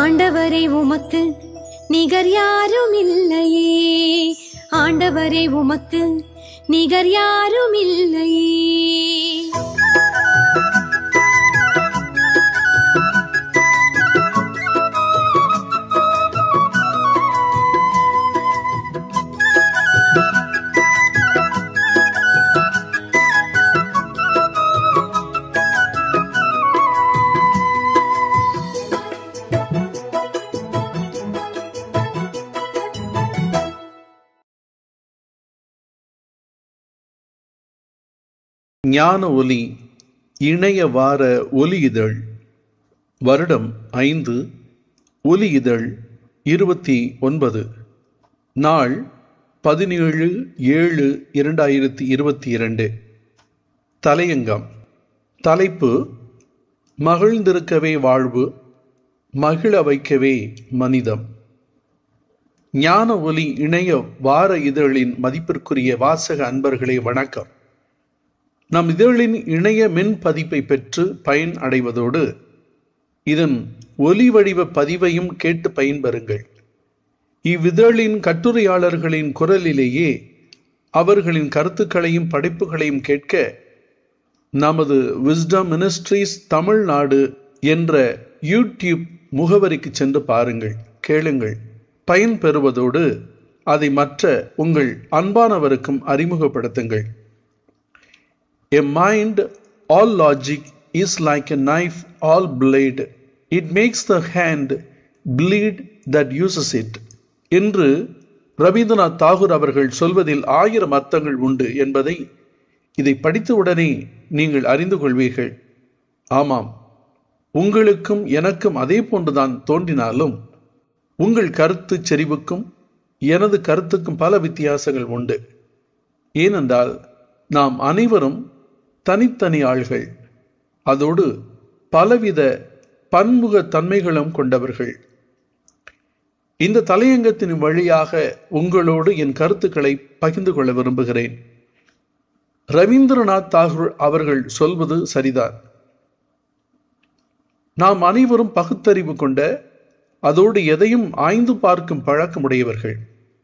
ஆண்டவரே உமக்கு நிகர் யாரும் இல்லையே ஆண்டவரே உமக்கு நிகர் யாரும் இல்லையே ஞான ஒலி இணைய வார ஒலி இதழ் வருடம் ஐந்து ஒலி இதழ் இருபத்தி ஒன்பது நாள் பதினேழு ஏழு இரண்டாயிரத்தி இருபத்தி இரண்டு தலையங்கம் தலைப்பு மகிழ்ந்திருக்கவே வாழ்வு மகிழ வைக்கவே மனிதம் ஞான ஒலி இணைய வார இதழின் மதிப்பிற்குரிய வாசக அன்பர்களே வணக்கம் நம் இதழின் இணைய மின் பதிப்பை பெற்று பயன் அடைவதோடு இதன் ஒலி வடிவ பதிவையும் கேட்டு பயன்பெறுங்கள் இவ்விதழின் கட்டுரையாளர்களின் குரலிலேயே அவர்களின் கருத்துக்களையும் படைப்புகளையும் கேட்க நமது விஸ்டம் மினிஸ்ட்ரீஸ் தமிழ்நாடு என்ற யூடியூப் முகவரிக்கு சென்று பாருங்கள் கேளுங்கள் பயன் பெறுவதோடு அதை மற்ற உங்கள் அன்பானவருக்கும் அறிமுகப்படுத்துங்கள் A mind, all logic, is like a knife, all blade. It makes the hand bleed that uses it. என்று ரவீந்திரநாத் தாகூர் அவர்கள் சொல்வதில் ஆயிரம் அர்த்தங்கள் உண்டு என்பதை இதை படித்தவுடனே நீங்கள் அறிந்து கொள்வீர்கள் ஆமாம் உங்களுக்கும் எனக்கும் அதே போன்றுதான் தோன்றினாலும் உங்கள் கருத்து செறிவுக்கும் எனது கருத்துக்கும் பல வித்தியாசங்கள் உண்டு ஏனென்றால் நாம் அனைவரும் தனித்தனி ஆள்கள் அதோடு பலவித பன்முக தன்மைகளும் கொண்டவர்கள் இந்த தலையங்கத்தின் வழியாக உங்களோடு என் கருத்துக்களை பகிர்ந்து கொள்ள விரும்புகிறேன் ரவீந்திரநாத் தாகூர் அவர்கள் சொல்வது சரிதான் நாம் அனைவரும் பகுத்தறிவு கொண்ட அதோடு எதையும் ஆய்ந்து பார்க்கும் பழக்கமுடையவர்கள்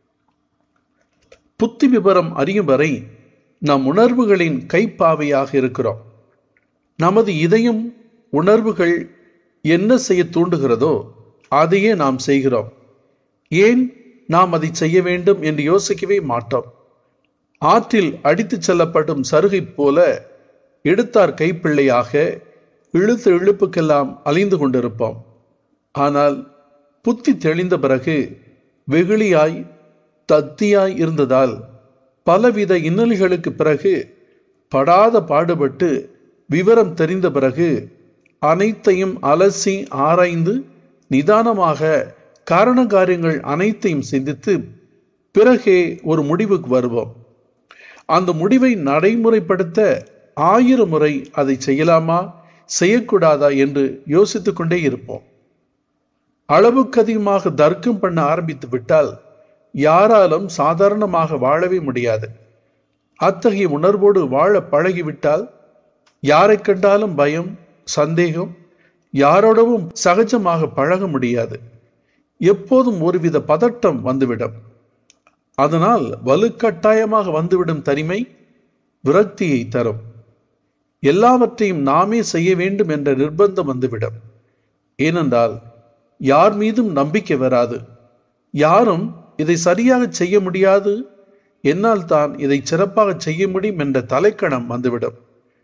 புத்தி விபரம் அறியும் வரை நம் உணர்வுகளின் கைப்பாவையாக இருக்கிறோம் நமது இதயம் உணர்வுகள் என்ன செய்ய தூண்டுகிறதோ அதையே நாம் செய்கிறோம் ஏன் நாம் அதை செய்ய வேண்டும் என்று யோசிக்கவே மாட்டோம் ஆற்றில் அடித்துச் செல்லப்படும் சருகை போல எடுத்தார் கைப்பிள்ளையாக இழுத்து இழுப்புக்கெல்லாம் அலைந்து கொண்டிருப்போம் ஆனால் புத்தி தெளிந்த பிறகு வெகுளியாய் தத்தியாய் இருந்ததால் பலவித இன்னல்களுக்கு பிறகு படாத பாடுபட்டு விவரம் தெரிந்த பிறகு அனைத்தையும் அலசி ஆராய்ந்து நிதானமாக காரண காரியங்கள் அனைத்தையும் சிந்தித்து பிறகே ஒரு முடிவுக்கு வருவோம் அந்த முடிவை நடைமுறைப்படுத்த ஆயிரம் முறை அதை செய்யலாமா செய்யக்கூடாதா என்று யோசித்துக் கொண்டே இருப்போம் அளவுக்கு அதிகமாக தர்க்கம் பண்ண ஆரம்பித்து விட்டால் யாராலும் சாதாரணமாக வாழவே முடியாது அத்தகைய உணர்வோடு வாழ பழகிவிட்டால் யாரை கண்டாலும் பயம் சந்தேகம் யாரோடவும் சகஜமாக பழக முடியாது எப்போதும் ஒருவித பதட்டம் வந்துவிடும் அதனால் வலுக்கட்டாயமாக வந்துவிடும் தனிமை விரக்தியை தரும் எல்லாவற்றையும் நாமே செய்ய வேண்டும் என்ற நிர்பந்தம் வந்துவிடும் ஏனென்றால் யார் மீதும் நம்பிக்கை வராது யாரும் இதை சரியாக செய்ய முடியாது என்னால் தான் இதை சிறப்பாக செய்ய முடியும் என்ற தலைக்கணம் வந்துவிடும்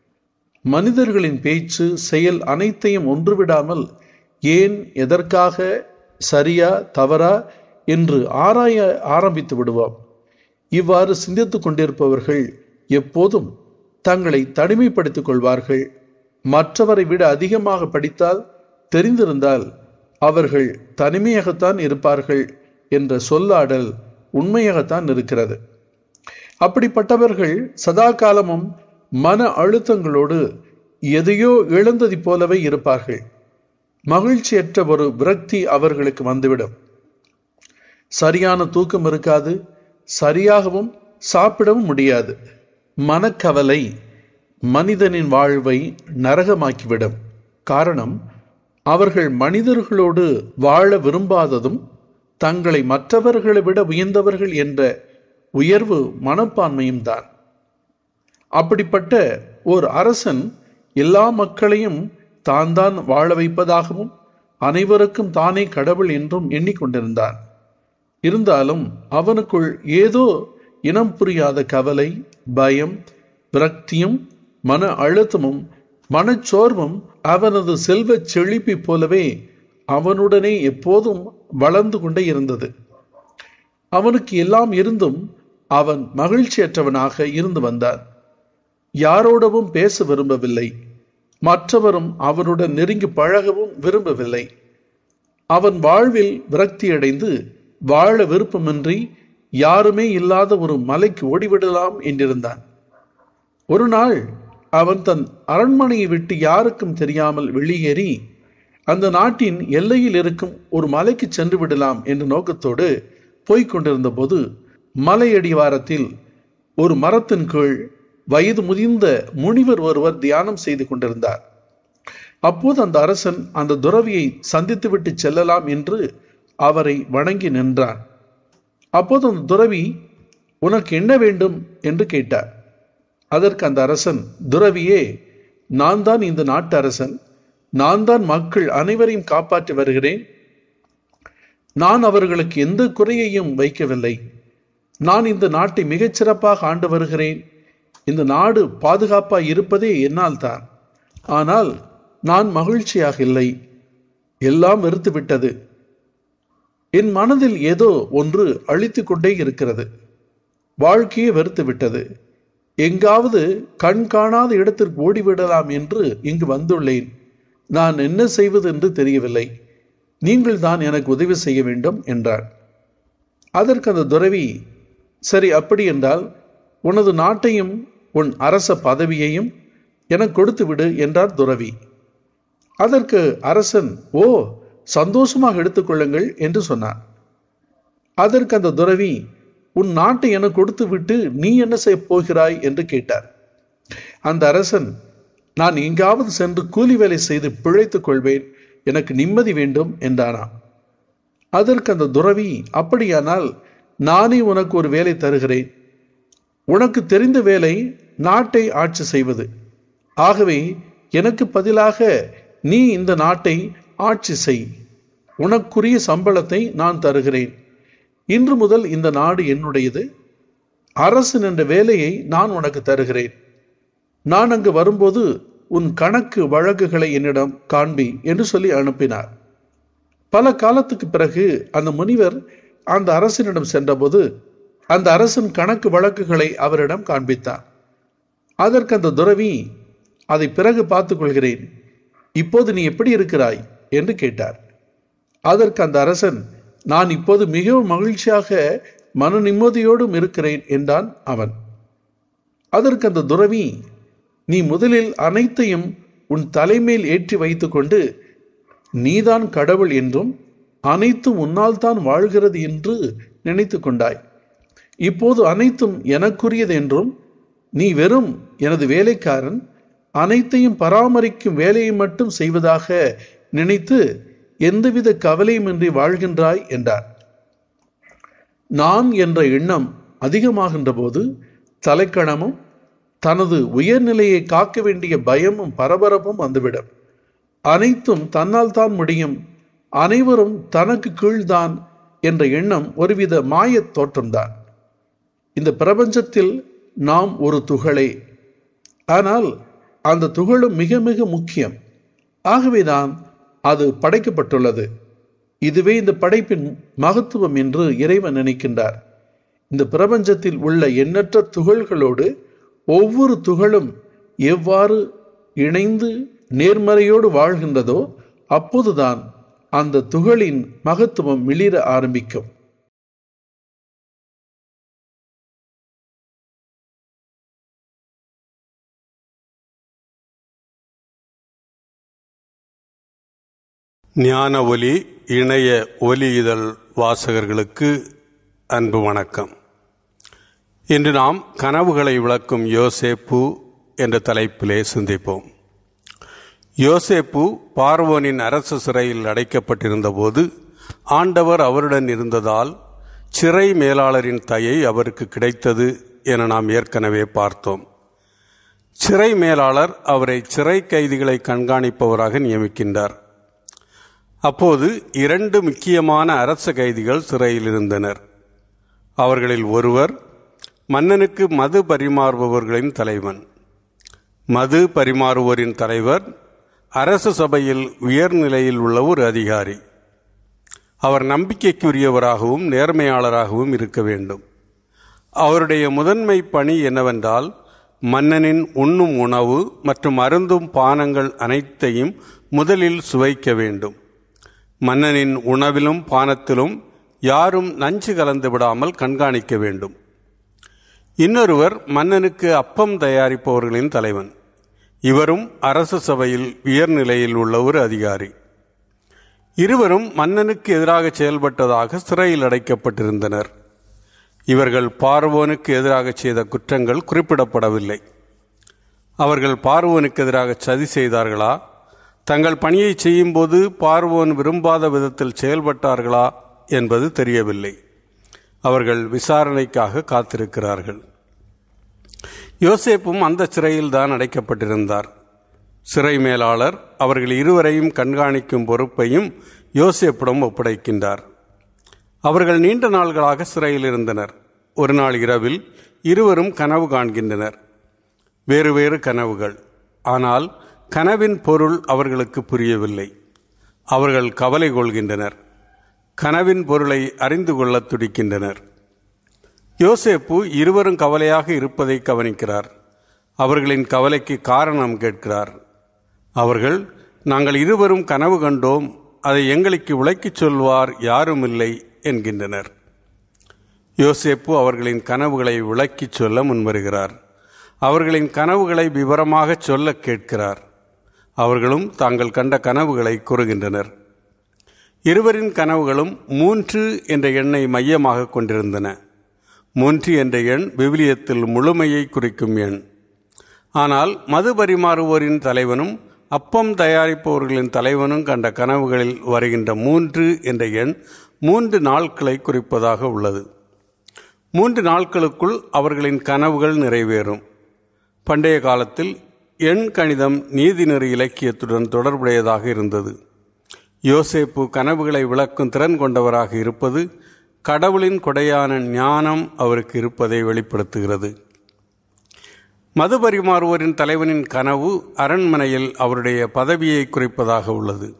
மனிதர்களின் பேச்சு செயல் அனைத்தையும் ஒன்றுவிடாமல் ஏன் எதற்காக சரியா தவறா என்று ஆராய ஆரம்பித்து விடுவோம் இவ்வாறு சிந்தித்துக் கொண்டிருப்பவர்கள் எப்போதும் தங்களை தனிமைப்படுத்திக் கொள்வார்கள் மற்றவரை விட அதிகமாக படித்தால் தெரிந்திருந்தால் அவர்கள் தனிமையாகத்தான் இருப்பார்கள் என்ற சொல்லாடல் உண்மையாகத்தான் இருக்கிறது அப்படிப்பட்டவர்கள் சதா காலமும் மன அழுத்தங்களோடு எதையோ இழந்தது போலவே இருப்பார்கள் மகிழ்ச்சியற்ற ஒரு விரக்தி அவர்களுக்கு வந்துவிடும் சரியான தூக்கம் இருக்காது சரியாகவும் சாப்பிடவும் முடியாது மனக்கவலை மனிதனின் வாழ்வை நரகமாக்கிவிடும் காரணம் அவர்கள் மனிதர்களோடு வாழ விரும்பாததும் தங்களை மற்றவர்களை விட உயர்ந்தவர்கள் என்ற உயர்வு மனப்பான்மையும் தான் அப்படிப்பட்ட ஒரு அரசன் எல்லா மக்களையும் தான் தான் வாழ வைப்பதாகவும் அனைவருக்கும் தானே கடவுள் என்றும் எண்ணிக்கொண்டிருந்தான் இருந்தாலும் அவனுக்குள் ஏதோ இனம் புரியாத கவலை பயம் விரக்தியும் மன அழுத்தமும் மனச்சோர்வும் அவனது செல்வச் செழிப்பை போலவே அவனுடனே எப்போதும் வளர்ந்து கொண்டே இருந்தது அவனுக்கு எல்லாம் இருந்தும் அவன் மகிழ்ச்சியற்றவனாக இருந்து வந்தான் யாரோடவும் பேச விரும்பவில்லை மற்றவரும் அவனுடன் நெருங்கி பழகவும் விரும்பவில்லை அவன் வாழ்வில் விரக்தியடைந்து வாழ விருப்பமின்றி யாருமே இல்லாத ஒரு மலைக்கு ஓடிவிடலாம் என்றிருந்தான் ஒரு நாள் அவன் தன் அரண்மனையை விட்டு யாருக்கும் தெரியாமல் வெளியேறி அந்த நாட்டின் எல்லையில் இருக்கும் ஒரு மலைக்கு சென்று விடலாம் என்ற நோக்கத்தோடு போய்க் கொண்டிருந்த போது மலையடிவாரத்தில் ஒரு மரத்தின் கீழ் வயது முதிர்ந்த முனிவர் ஒருவர் தியானம் செய்து கொண்டிருந்தார் அப்போது அந்த அரசன் அந்த துறவியை சந்தித்துவிட்டு செல்லலாம் என்று அவரை வணங்கி நின்றான் அப்போது அந்த துறவி உனக்கு என்ன வேண்டும் என்று கேட்டார் அதற்கு அந்த அரசன் துறவியே நான் தான் இந்த நாட்டு அரசன் நான் தான் மக்கள் அனைவரையும் காப்பாற்றி வருகிறேன் நான் அவர்களுக்கு எந்த குறையையும் வைக்கவில்லை நான் இந்த நாட்டை மிகச்சிறப்பாக ஆண்டு வருகிறேன் இந்த நாடு பாதுகாப்பாக இருப்பதே என்னால் தான் ஆனால் நான் மகிழ்ச்சியாக இல்லை எல்லாம் வெறுத்து விட்டது என் மனதில் ஏதோ ஒன்று அழித்து கொண்டே இருக்கிறது வாழ்க்கையே வெறுத்து விட்டது எங்காவது கண் காணாத இடத்திற்கு ஓடிவிடலாம் என்று இங்கு வந்துள்ளேன் நான் என்ன செய்வது என்று தெரியவில்லை நீங்கள் தான் எனக்கு உதவி செய்ய வேண்டும் என்றார் அதற்கு அந்த துறவி சரி அப்படி என்றால் உனது நாட்டையும் உன் அரச பதவியையும் எனக்கு கொடுத்து விடு என்றார் துறவி அதற்கு அரசன் ஓ சந்தோஷமாக எடுத்துக்கொள்ளுங்கள் என்று சொன்னார் அதற்கு அந்த துறவி உன் நாட்டை எனக்கு கொடுத்து விட்டு நீ என்ன செய்ய போகிறாய் என்று கேட்டார் அந்த அரசன் நான் எங்காவது சென்று கூலி வேலை செய்து பிழைத்துக் கொள்வேன் எனக்கு நிம்மதி வேண்டும் என்றானாம் அதற்கு அந்த துறவி அப்படியானால் நானே உனக்கு ஒரு வேலை தருகிறேன் உனக்கு தெரிந்த வேலை நாட்டை ஆட்சி செய்வது ஆகவே எனக்கு பதிலாக நீ இந்த நாட்டை ஆட்சி செய் உனக்குரிய சம்பளத்தை நான் தருகிறேன் இன்று முதல் இந்த நாடு என்னுடையது அரசன் என்ற வேலையை நான் உனக்கு தருகிறேன் நான் அங்கு வரும்போது உன் கணக்கு வழக்குகளை என்னிடம் காண்பி என்று சொல்லி அனுப்பினார் பல காலத்துக்கு பிறகு அந்த முனிவர் அந்த அரசனிடம் சென்றபோது அந்த அரசன் கணக்கு வழக்குகளை அவரிடம் காண்பித்தார் அதற்கு அந்த துறவி அதை பிறகு பார்த்துக் கொள்கிறேன் இப்போது நீ எப்படி இருக்கிறாய் என்று கேட்டார் அதற்கு அந்த அரசன் நான் இப்போது மிகவும் மகிழ்ச்சியாக மன நிம்மதியோடும் இருக்கிறேன் என்றான் அவன் அதற்கு அந்த துறவி நீ முதலில் அனைத்தையும் உன் தலைமேல் ஏற்றி வைத்துக்கொண்டு நீதான் கடவுள் என்றும் அனைத்தும் உன்னால் தான் வாழ்கிறது என்று நினைத்து கொண்டாய் இப்போது அனைத்தும் எனக்குரியது என்றும் நீ வெறும் எனது வேலைக்காரன் அனைத்தையும் பராமரிக்கும் வேலையை மட்டும் செய்வதாக நினைத்து எந்தவித கவலையுமின்றி வாழ்கின்றாய் என்றார் நான் என்ற எண்ணம் அதிகமாகின்ற போது தலைக்கணமும் தனது உயர்நிலையை காக்க வேண்டிய பயமும் பரபரப்பும் வந்துவிடும் அனைத்தும் தன்னால் தான் முடியும் அனைவரும் தனக்கு கீழ்தான் என்ற எண்ணம் ஒருவித மாயத் தோற்றம்தான் இந்த பிரபஞ்சத்தில் நாம் ஒரு துகளே ஆனால் அந்த துகளும் மிக மிக முக்கியம் ஆகவேதான் அது படைக்கப்பட்டுள்ளது இதுவே இந்த படைப்பின் மகத்துவம் என்று இறைவன் நினைக்கின்றார் இந்த பிரபஞ்சத்தில் உள்ள எண்ணற்ற துகள்களோடு ஒவ்வொரு துகளும் எவ்வாறு இணைந்து நேர்மறையோடு வாழ்கின்றதோ அப்போதுதான் அந்த துகளின் மகத்துவம் மிளிர ஆரம்பிக்கும் ஞான ஒலி இணைய ஒலி இதழ் வாசகர்களுக்கு அன்பு வணக்கம் இன்று நாம் கனவுகளை விளக்கும் யோசேப்பு என்ற தலைப்பிலே சிந்திப்போம் யோசேப்பு பார்வோனின் அரசு சிறையில் அடைக்கப்பட்டிருந்தபோது ஆண்டவர் அவருடன் இருந்ததால் சிறை மேலாளரின் தயை அவருக்கு கிடைத்தது என நாம் ஏற்கனவே பார்த்தோம் சிறை மேலாளர் அவரை சிறை கைதிகளை கண்காணிப்பவராக நியமிக்கின்றார் அப்போது இரண்டு முக்கியமான அரச கைதிகள் சிறையில் இருந்தனர் அவர்களில் ஒருவர் மன்னனுக்கு மது பரிமாறுபவர்களின் தலைவன் மது பரிமாறுவோரின் தலைவர் அரச சபையில் உயர்நிலையில் உள்ள ஒரு அதிகாரி அவர் நம்பிக்கைக்குரியவராகவும் நேர்மையாளராகவும் இருக்க வேண்டும் அவருடைய முதன்மை பணி என்னவென்றால் மன்னனின் உண்ணும் உணவு மற்றும் அருந்தும் பானங்கள் அனைத்தையும் முதலில் சுவைக்க வேண்டும் மன்னனின் உணவிலும் பானத்திலும் யாரும் நஞ்சு கலந்து விடாமல் கண்காணிக்க வேண்டும் இன்னொருவர் மன்னனுக்கு அப்பம் தயாரிப்பவர்களின் தலைவன் இவரும் அரச சபையில் உயர்நிலையில் உள்ள ஒரு அதிகாரி இருவரும் மன்னனுக்கு எதிராக செயல்பட்டதாக சிறையில் அடைக்கப்பட்டிருந்தனர் இவர்கள் பார்வோனுக்கு எதிராக செய்த குற்றங்கள் குறிப்பிடப்படவில்லை அவர்கள் பார்வோனுக்கு எதிராக சதி செய்தார்களா தங்கள் பணியை செய்யும்போது பார்வோன் விரும்பாத விதத்தில் செயல்பட்டார்களா என்பது தெரியவில்லை அவர்கள் விசாரணைக்காக காத்திருக்கிறார்கள் யோசேப்பும் அந்த சிறையில் தான் அடைக்கப்பட்டிருந்தார் சிறை மேலாளர் அவர்கள் இருவரையும் கண்காணிக்கும் பொறுப்பையும் யோசேப்பிடம் ஒப்படைக்கின்றார் அவர்கள் நீண்ட நாள்களாக சிறையில் இருந்தனர் ஒரு நாள் இரவில் இருவரும் கனவு காண்கின்றனர் வேறு வேறு கனவுகள் ஆனால் கனவின் பொருள் அவர்களுக்கு புரியவில்லை அவர்கள் கவலை கொள்கின்றனர் கனவின் பொருளை அறிந்து கொள்ள துடிக்கின்றனர் யோசேப்பு இருவரும் கவலையாக இருப்பதை கவனிக்கிறார் அவர்களின் கவலைக்கு காரணம் கேட்கிறார் அவர்கள் நாங்கள் இருவரும் கனவு கண்டோம் அதை எங்களுக்கு விளக்கிச் சொல்வார் யாரும் இல்லை என்கின்றனர் யோசேப்பு அவர்களின் கனவுகளை விளக்கிச் சொல்ல முன்வருகிறார் அவர்களின் கனவுகளை விவரமாக சொல்ல கேட்கிறார் அவர்களும் தாங்கள் கண்ட கனவுகளை கூறுகின்றனர் இருவரின் கனவுகளும் மூன்று என்ற எண்ணை மையமாக கொண்டிருந்தன மூன்று என்ற எண் விவிலியத்தில் முழுமையை குறிக்கும் எண் ஆனால் மது பரிமாறுவோரின் தலைவனும் அப்பம் தயாரிப்பவர்களின் தலைவனும் கண்ட கனவுகளில் வருகின்ற மூன்று என்ற எண் மூன்று நாட்களை குறிப்பதாக உள்ளது மூன்று நாட்களுக்குள் அவர்களின் கனவுகள் நிறைவேறும் பண்டைய காலத்தில் எண் கணிதம் நீதிநெறி இலக்கியத்துடன் தொடர்புடையதாக இருந்தது யோசேப்பு கனவுகளை விளக்கும் திறன் கொண்டவராக இருப்பது கடவுளின் கொடையான ஞானம் அவருக்கு இருப்பதை வெளிப்படுத்துகிறது மது பரிமாறுவோரின் தலைவனின் கனவு அரண்மனையில் அவருடைய பதவியை குறிப்பதாக உள்ளது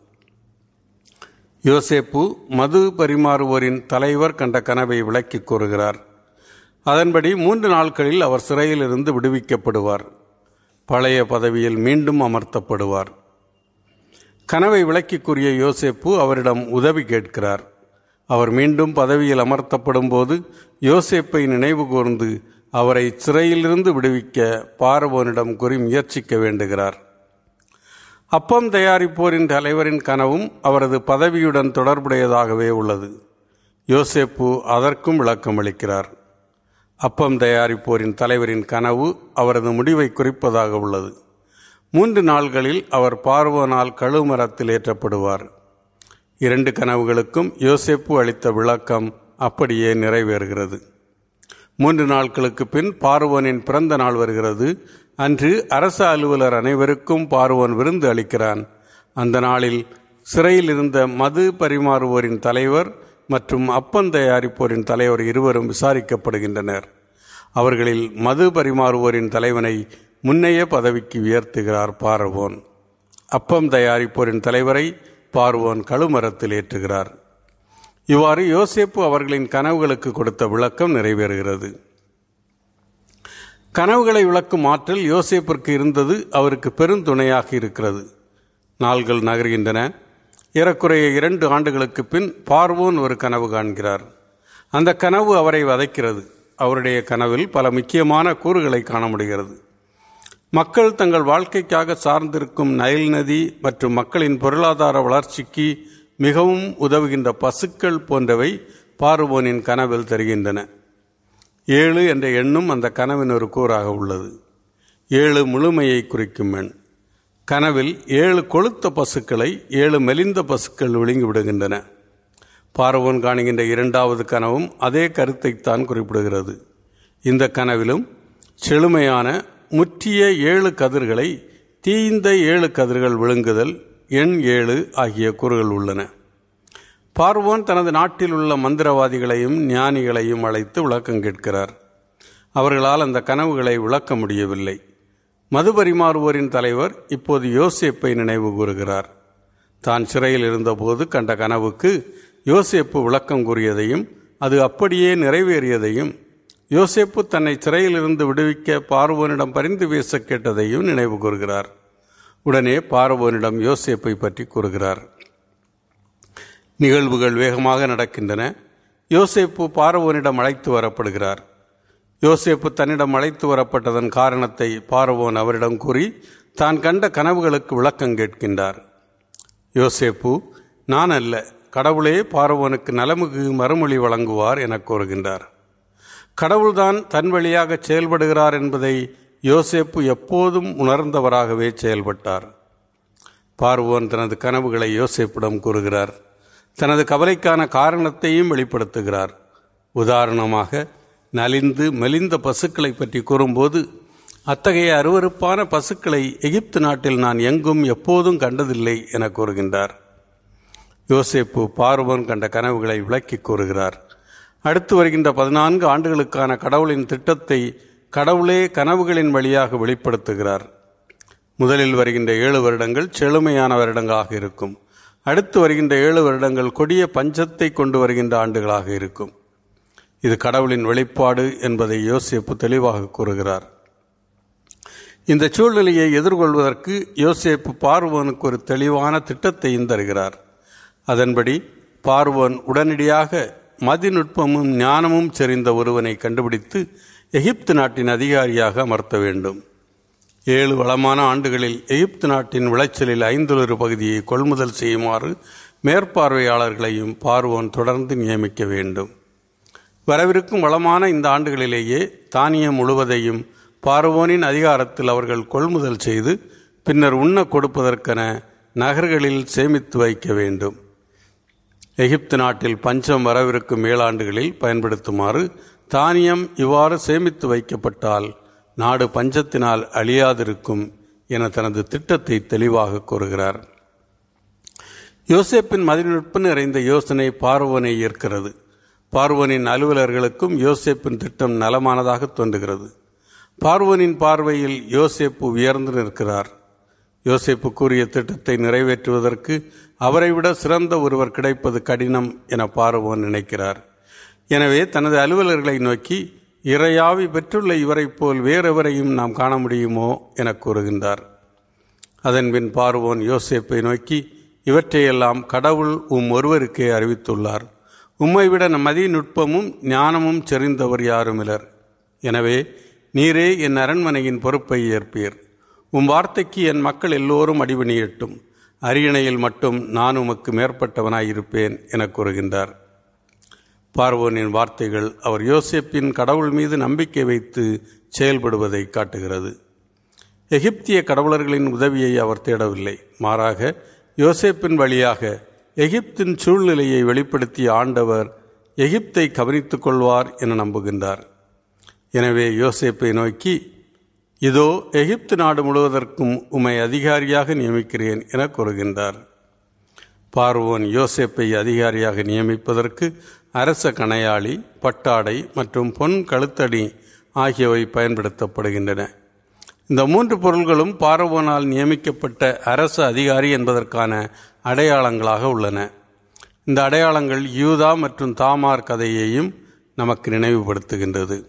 யோசேப்பு மது பரிமாறுவோரின் தலைவர் கண்ட கனவை விளக்கி கூறுகிறார் அதன்படி மூன்று நாட்களில் அவர் சிறையில் இருந்து விடுவிக்கப்படுவார் பழைய பதவியில் மீண்டும் அமர்த்தப்படுவார் கனவை விளக்கி கூறிய யோசேப்பு அவரிடம் உதவி கேட்கிறார் அவர் மீண்டும் பதவியில் அமர்த்தப்படும் போது யோசேப்பை நினைவு கூர்ந்து அவரை சிறையிலிருந்து விடுவிக்க பார்வோனிடம் கூறி முயற்சிக்க வேண்டுகிறார் அப்பம் தயாரிப்போரின் தலைவரின் கனவும் அவரது பதவியுடன் தொடர்புடையதாகவே உள்ளது யோசேப்பு அதற்கும் விளக்கமளிக்கிறார் அப்பம் தயாரிப்போரின் தலைவரின் கனவு அவரது முடிவை குறிப்பதாக உள்ளது மூன்று நாள்களில் அவர் பார்வோனால் கழுமரத்தில் ஏற்றப்படுவார் இரண்டு கனவுகளுக்கும் யோசேப்பு அளித்த விளக்கம் அப்படியே நிறைவேறுகிறது மூன்று நாட்களுக்கு பின் பார்வோனின் பிறந்த நாள் வருகிறது அன்று அரச அலுவலர் அனைவருக்கும் பார்வோன் விருந்து அளிக்கிறான் அந்த நாளில் சிறையில் இருந்த மது பரிமாறுவோரின் தலைவர் மற்றும் அப்பம் தயாரிப்போரின் தலைவர் இருவரும் விசாரிக்கப்படுகின்றனர் அவர்களில் மது பரிமாறுவோரின் தலைவனை முன்னைய பதவிக்கு உயர்த்துகிறார் பார்வோன் அப்பம் தயாரிப்போரின் தலைவரை பார்வோன் கழுமரத்தில் ஏற்றுகிறார் இவ்வாறு யோசேப்பு அவர்களின் கனவுகளுக்கு கொடுத்த விளக்கம் நிறைவேறுகிறது கனவுகளை விளக்கும் ஆற்றல் யோசேப்பிற்கு இருந்தது அவருக்கு பெருந்துணையாக இருக்கிறது நாள்கள் நகர்கின்றன ஏறக்குறைய இரண்டு ஆண்டுகளுக்கு பின் பார்வோன் ஒரு கனவு காண்கிறார் அந்த கனவு அவரை வதைக்கிறது அவருடைய கனவில் பல முக்கியமான கூறுகளை காண முடிகிறது மக்கள் தங்கள் வாழ்க்கைக்காக சார்ந்திருக்கும் நைல் நதி மற்றும் மக்களின் பொருளாதார வளர்ச்சிக்கு மிகவும் உதவுகின்ற பசுக்கள் போன்றவை பார்வோனின் கனவில் தெரிகின்றன ஏழு என்ற எண்ணும் அந்த கனவின் ஒரு கூறாக உள்ளது ஏழு முழுமையை குறிக்கும் எண் கனவில் ஏழு கொளுத்த பசுக்களை ஏழு மெலிந்த பசுக்கள் விழுங்கி விடுகின்றன பார்வோன் காணுகின்ற இரண்டாவது கனவும் அதே கருத்தைத்தான் குறிப்பிடுகிறது இந்த கனவிலும் செழுமையான முற்றிய ஏழு கதிர்களை தீய்ந்த ஏழு கதிர்கள் விழுங்குதல் எண் ஏழு ஆகிய கூறுகள் உள்ளன பார்வோன் தனது நாட்டில் உள்ள மந்திரவாதிகளையும் ஞானிகளையும் அழைத்து விளக்கம் கேட்கிறார் அவர்களால் அந்த கனவுகளை விளக்க முடியவில்லை மது பரிமாறுவோரின் தலைவர் இப்போது யோசேப்பை நினைவு கூறுகிறார் தான் சிறையில் இருந்தபோது கண்ட கனவுக்கு யோசேப்பு விளக்கம் கூறியதையும் அது அப்படியே நிறைவேறியதையும் யோசேப்பு தன்னை சிறையிலிருந்து விடுவிக்க பார்வோனிடம் பரிந்து பேச கேட்டதையும் நினைவு கூறுகிறார் உடனே பார்வோனிடம் யோசேப்பை பற்றி கூறுகிறார் நிகழ்வுகள் வேகமாக நடக்கின்றன யோசேப்பு பார்வோனிடம் அழைத்து வரப்படுகிறார் யோசேப்பு தன்னிடம் அழைத்து வரப்பட்டதன் காரணத்தை பார்வோன் அவரிடம் கூறி தான் கண்ட கனவுகளுக்கு விளக்கம் கேட்கின்றார் யோசேப்பு நான் அல்ல கடவுளே பார்வோனுக்கு நலமுகு மறுமொழி வழங்குவார் என கூறுகின்றார் கடவுள்தான் தன் வழியாக செயல்படுகிறார் என்பதை யோசேப்பு எப்போதும் உணர்ந்தவராகவே செயல்பட்டார் பார்வோன் தனது கனவுகளை யோசேப்பிடம் கூறுகிறார் தனது கவலைக்கான காரணத்தையும் வெளிப்படுத்துகிறார் உதாரணமாக நலிந்து மெலிந்த பசுக்களை பற்றி கூறும்போது அத்தகைய அருவருப்பான பசுக்களை எகிப்து நாட்டில் நான் எங்கும் எப்போதும் கண்டதில்லை என கூறுகின்றார் யோசேப்பு பார்வோன் கண்ட கனவுகளை விளக்கி கூறுகிறார் அடுத்து வருகின்ற பதினான்கு ஆண்டுகளுக்கான கடவுளின் திட்டத்தை கடவுளே கனவுகளின் வழியாக வெளிப்படுத்துகிறார் முதலில் வருகின்ற ஏழு வருடங்கள் செழுமையான வருடங்களாக இருக்கும் அடுத்து வருகின்ற ஏழு வருடங்கள் கொடிய பஞ்சத்தை கொண்டு வருகின்ற ஆண்டுகளாக இருக்கும் இது கடவுளின் வெளிப்பாடு என்பதை யோசேப்பு தெளிவாக கூறுகிறார் இந்த சூழ்நிலையை எதிர்கொள்வதற்கு யோசேப்பு பார்வோனுக்கு ஒரு தெளிவான திட்டத்தையும் தருகிறார் அதன்படி பார்வோன் உடனடியாக மதிநுட்பமும் ஞானமும் செறிந்த ஒருவனை கண்டுபிடித்து எகிப்து நாட்டின் அதிகாரியாக அமர்த்த வேண்டும் ஏழு வளமான ஆண்டுகளில் எகிப்து நாட்டின் விளைச்சலில் ஐந்தொரு பகுதியை கொள்முதல் செய்யுமாறு மேற்பார்வையாளர்களையும் பார்வோன் தொடர்ந்து நியமிக்க வேண்டும் வரவிருக்கும் வளமான இந்த ஆண்டுகளிலேயே தானியம் முழுவதையும் பார்வோனின் அதிகாரத்தில் அவர்கள் கொள்முதல் செய்து பின்னர் உண்ண கொடுப்பதற்கென நகர்களில் சேமித்து வைக்க வேண்டும் எகிப்து நாட்டில் பஞ்சம் வரவிருக்கும் ஏழாண்டுகளில் பயன்படுத்துமாறு தானியம் இவ்வாறு சேமித்து வைக்கப்பட்டால் நாடு பஞ்சத்தினால் அழியாதிருக்கும் என தனது திட்டத்தை தெளிவாக கூறுகிறார் யோசேப்பின் மதிநுட்பு நிறைந்த யோசனை பார்வோனை ஈர்க்கிறது பார்வோனின் அலுவலர்களுக்கும் யோசேப்பின் திட்டம் நலமானதாக தோன்றுகிறது பார்வோனின் பார்வையில் யோசேப்பு உயர்ந்து நிற்கிறார் யோசேப்பு கூறிய திட்டத்தை நிறைவேற்றுவதற்கு அவரை விட சிறந்த ஒருவர் கிடைப்பது கடினம் என பார்வோன் நினைக்கிறார் எனவே தனது அலுவலர்களை நோக்கி இறையாவி பெற்றுள்ள இவரைப் போல் வேறெவரையும் நாம் காண முடியுமோ என கூறுகின்றார் அதன்பின் பார்வோன் யோசேப்பை நோக்கி இவற்றையெல்லாம் கடவுள் உம் ஒருவருக்கே அறிவித்துள்ளார் உம்மை விட மதி நுட்பமும் ஞானமும் செறிந்தவர் யாருமிலர் எனவே நீரே என் அரண்மனையின் பொறுப்பை ஏற்பீர் உம் வார்த்தைக்கு என் மக்கள் எல்லோரும் அடிபணியட்டும் அரியணையில் மட்டும் நான் உமக்கு மேற்பட்டவனாயிருப்பேன் என கூறுகின்றார் பார்வோனின் வார்த்தைகள் அவர் யோசேப்பின் கடவுள் மீது நம்பிக்கை வைத்து செயல்படுவதை காட்டுகிறது எகிப்திய கடவுளர்களின் உதவியை அவர் தேடவில்லை மாறாக யோசேப்பின் வழியாக எகிப்தின் சூழ்நிலையை வெளிப்படுத்திய ஆண்டவர் எகிப்தை கவனித்துக் கொள்வார் என நம்புகின்றார் எனவே யோசேப்பை நோக்கி இதோ எகிப்து நாடு முழுவதற்கும் உம்மை அதிகாரியாக நியமிக்கிறேன் என கூறுகின்றார் பார்வோன் யோசேப்பை அதிகாரியாக நியமிப்பதற்கு அரச கணையாளி பட்டாடை மற்றும் பொன் கழுத்தடி ஆகியவை பயன்படுத்தப்படுகின்றன இந்த மூன்று பொருள்களும் பார்வோனால் நியமிக்கப்பட்ட அரச அதிகாரி என்பதற்கான அடையாளங்களாக உள்ளன இந்த அடையாளங்கள் யூதா மற்றும் தாமார் கதையையும் நமக்கு நினைவுபடுத்துகின்றது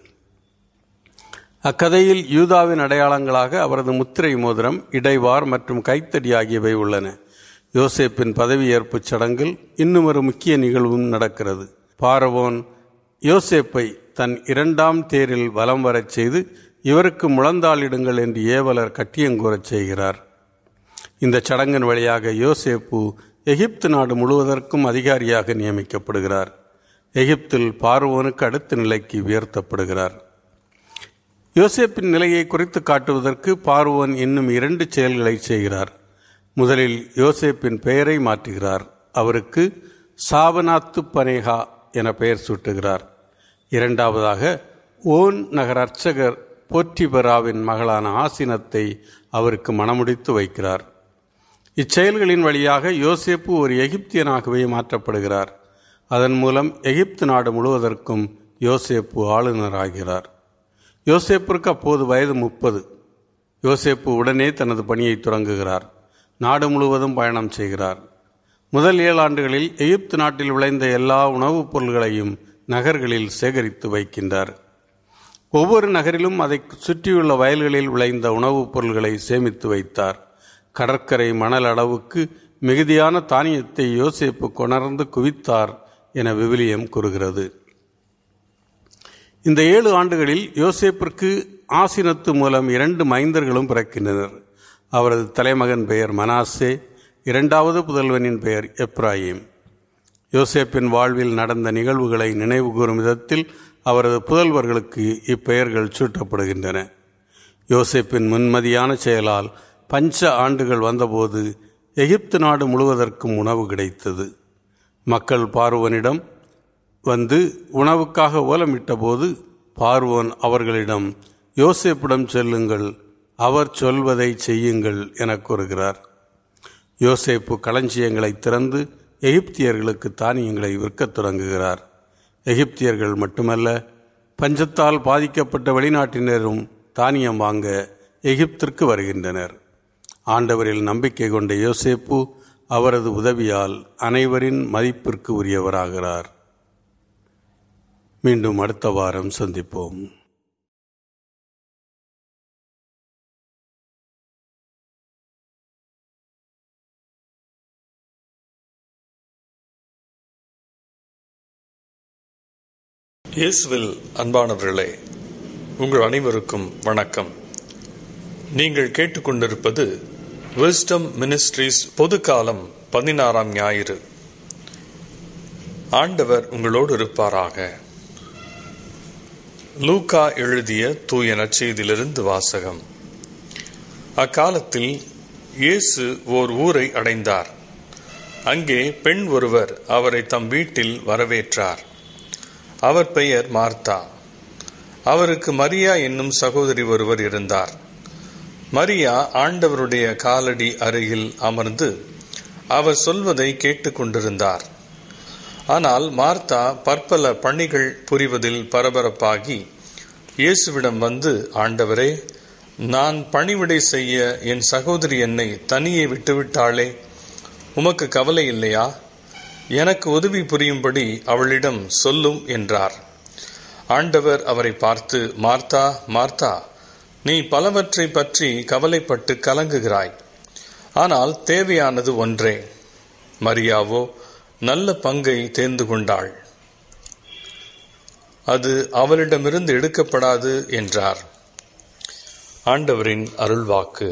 அக்கதையில் யூதாவின் அடையாளங்களாக அவரது முத்திரை மோதிரம் இடைவார் மற்றும் கைத்தடி ஆகியவை உள்ளன யோசேப்பின் பதவியேற்புச் சடங்கில் இன்னும் ஒரு முக்கிய நிகழ்வும் நடக்கிறது பாரவோன் யோசேப்பை தன் இரண்டாம் தேரில் வலம் வரச் செய்து இவருக்கு முழந்தாளிடுங்கள் என்று ஏவலர் கட்டியங்கூறச் செய்கிறார் இந்த சடங்கின் வழியாக யோசேப்பு எகிப்து நாடு முழுவதற்கும் அதிகாரியாக நியமிக்கப்படுகிறார் எகிப்தில் பார்வோனுக்கு அடுத்த நிலைக்கு உயர்த்தப்படுகிறார் யோசேப்பின் நிலையை குறித்து காட்டுவதற்கு பார்வோன் இன்னும் இரண்டு செயல்களை செய்கிறார் முதலில் யோசேப்பின் பெயரை மாற்றுகிறார் அவருக்கு சாபனாத்து பனேகா என பெயர் சூட்டுகிறார் இரண்டாவதாக ஓன் நகர் அர்ச்சகர் போற்றிபராவின் மகளான ஆசினத்தை அவருக்கு மணமுடித்து வைக்கிறார் இச்செயல்களின் வழியாக யோசேப்பு ஒரு எகிப்தியனாகவே மாற்றப்படுகிறார் அதன் மூலம் எகிப்து நாடு முழுவதற்கும் யோசேப்பு ஆளுநராகிறார் யோசேப்பிற்கு அப்போது வயது முப்பது யோசேப்பு உடனே தனது பணியை தொடங்குகிறார் நாடு முழுவதும் பயணம் செய்கிறார் முதல் ஏழாண்டுகளில் எகிப்து நாட்டில் விளைந்த எல்லா உணவுப் பொருள்களையும் நகர்களில் சேகரித்து வைக்கின்றார் ஒவ்வொரு நகரிலும் அதை சுற்றியுள்ள வயல்களில் விளைந்த உணவுப் பொருள்களை சேமித்து வைத்தார் கடற்கரை மணல் அளவுக்கு மிகுதியான தானியத்தை யோசேப்பு கொணர்ந்து குவித்தார் என விவிலியம் கூறுகிறது இந்த ஏழு ஆண்டுகளில் யோசேப்பிற்கு ஆசினத்து மூலம் இரண்டு மைந்தர்களும் பிறக்கின்றனர் அவரது தலைமகன் பெயர் மனாசே இரண்டாவது புதல்வனின் பெயர் எப்ராஹிம் யோசேப்பின் வாழ்வில் நடந்த நிகழ்வுகளை நினைவுகூரும் விதத்தில் அவரது புதல்வர்களுக்கு இப்பெயர்கள் சூட்டப்படுகின்றன யோசேப்பின் முன்மதியான செயலால் பஞ்ச ஆண்டுகள் வந்தபோது எகிப்து நாடு முழுவதற்கும் உணவு கிடைத்தது மக்கள் பார்வனிடம் வந்து உணவுக்காக ஓலமிட்டபோது பார்வோன் அவர்களிடம் யோசேப்பிடம் செல்லுங்கள் அவர் சொல்வதை செய்யுங்கள் என கூறுகிறார் யோசேப்பு களஞ்சியங்களை திறந்து எகிப்தியர்களுக்கு தானியங்களை விற்கத் தொடங்குகிறார் எகிப்தியர்கள் மட்டுமல்ல பஞ்சத்தால் பாதிக்கப்பட்ட வெளிநாட்டினரும் தானியம் வாங்க எகிப்திற்கு வருகின்றனர் ஆண்டவரில் நம்பிக்கை கொண்ட யோசேப்பு அவரது உதவியால் அனைவரின் மதிப்பிற்கு உரியவராகிறார் மீண்டும் அடுத்த வாரம் சந்திப்போம் இயேசுவில் அன்பானவர்களே உங்கள் அனைவருக்கும் வணக்கம் நீங்கள் கேட்டுக்கொண்டிருப்பது விஸ்டம் மினிஸ்ட்ரீஸ் பொதுக்காலம் பதினாறாம் ஞாயிறு ஆண்டவர் உங்களோடு இருப்பாராக லூக்கா எழுதிய தூய நற்செய்தியிலிருந்து வாசகம் அக்காலத்தில் இயேசு ஓர் ஊரை அடைந்தார் அங்கே பெண் ஒருவர் அவரை தம் வீட்டில் வரவேற்றார் அவர் பெயர் மார்த்தா அவருக்கு மரியா என்னும் சகோதரி ஒருவர் இருந்தார் மரியா ஆண்டவருடைய காலடி அருகில் அமர்ந்து அவர் சொல்வதை கேட்டுக்கொண்டிருந்தார் ஆனால் மார்த்தா பற்பல பணிகள் புரிவதில் பரபரப்பாகி இயேசுவிடம் வந்து ஆண்டவரே நான் பணிவிடை செய்ய என் சகோதரி என்னை தனியே விட்டுவிட்டாளே உமக்கு கவலை இல்லையா எனக்கு உதவி புரியும்படி அவளிடம் சொல்லும் என்றார் ஆண்டவர் அவரை பார்த்து மார்த்தா மார்த்தா நீ பலவற்றை பற்றி கவலைப்பட்டு கலங்குகிறாய் ஆனால் தேவையானது ஒன்றே மரியாவோ நல்ல பங்கை தேர்ந்து கொண்டாள் அது அவளிடமிருந்து எடுக்கப்படாது என்றார் ஆண்டவரின் அருள்வாக்கு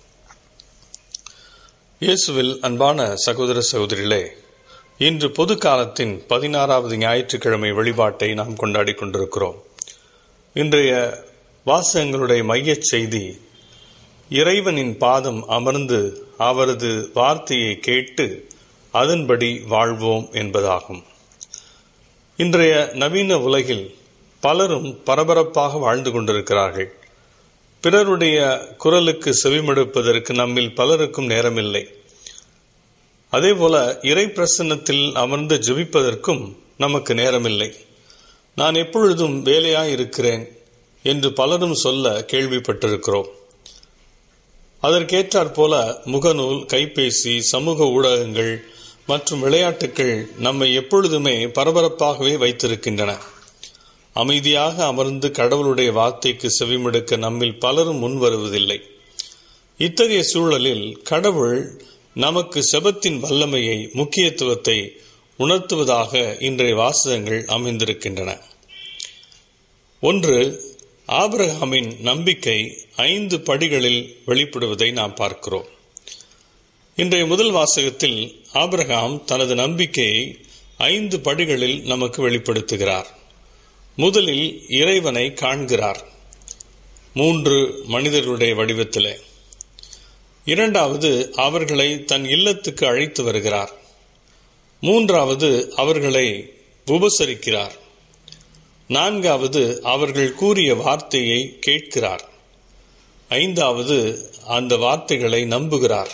இயேசுவில் அன்பான சகோதர சகோதரிகளே இன்று பொது காலத்தின் பதினாறாவது ஞாயிற்றுக்கிழமை வழிபாட்டை நாம் கொண்டாடி கொண்டிருக்கிறோம் இன்றைய வாசகங்களுடைய மையச் செய்தி இறைவனின் பாதம் அமர்ந்து அவரது வார்த்தையை கேட்டு அதன்படி வாழ்வோம் என்பதாகும் இன்றைய நவீன உலகில் பலரும் பரபரப்பாக வாழ்ந்து கொண்டிருக்கிறார்கள் பிறருடைய குரலுக்கு செவிமடுப்பதற்கு நம்மில் பலருக்கும் நேரமில்லை அதேபோல இறை பிரசன்னத்தில் அமர்ந்து ஜெபிப்பதற்கும் நமக்கு நேரமில்லை நான் எப்பொழுதும் வேலையாய் இருக்கிறேன் என்று பலரும் சொல்ல கேள்விப்பட்டிருக்கிறோம் அதற்கேற்றாற் போல முகநூல் கைபேசி சமூக ஊடகங்கள் மற்றும் விளையாட்டுகள் நம்மை எப்பொழுதுமே பரபரப்பாகவே வைத்திருக்கின்றன அமைதியாக அமர்ந்து கடவுளுடைய வார்த்தைக்கு செவிமடுக்க நம்மில் பலரும் முன் வருவதில்லை இத்தகைய சூழலில் கடவுள் நமக்கு செபத்தின் வல்லமையை முக்கியத்துவத்தை உணர்த்துவதாக இன்றைய வாசகங்கள் அமைந்திருக்கின்றன ஒன்று ஆபிரகாமின் நம்பிக்கை ஐந்து படிகளில் வெளிப்படுவதை நாம் பார்க்கிறோம் இன்றைய முதல் வாசகத்தில் ஆபிரகாம் தனது நம்பிக்கையை ஐந்து படிகளில் நமக்கு வெளிப்படுத்துகிறார் முதலில் இறைவனை காண்கிறார் மூன்று மனிதர்களுடைய வடிவத்திலே இரண்டாவது அவர்களை தன் இல்லத்துக்கு அழைத்து வருகிறார் மூன்றாவது அவர்களை உபசரிக்கிறார் நான்காவது அவர்கள் கூறிய வார்த்தையை கேட்கிறார் ஐந்தாவது அந்த வார்த்தைகளை நம்புகிறார்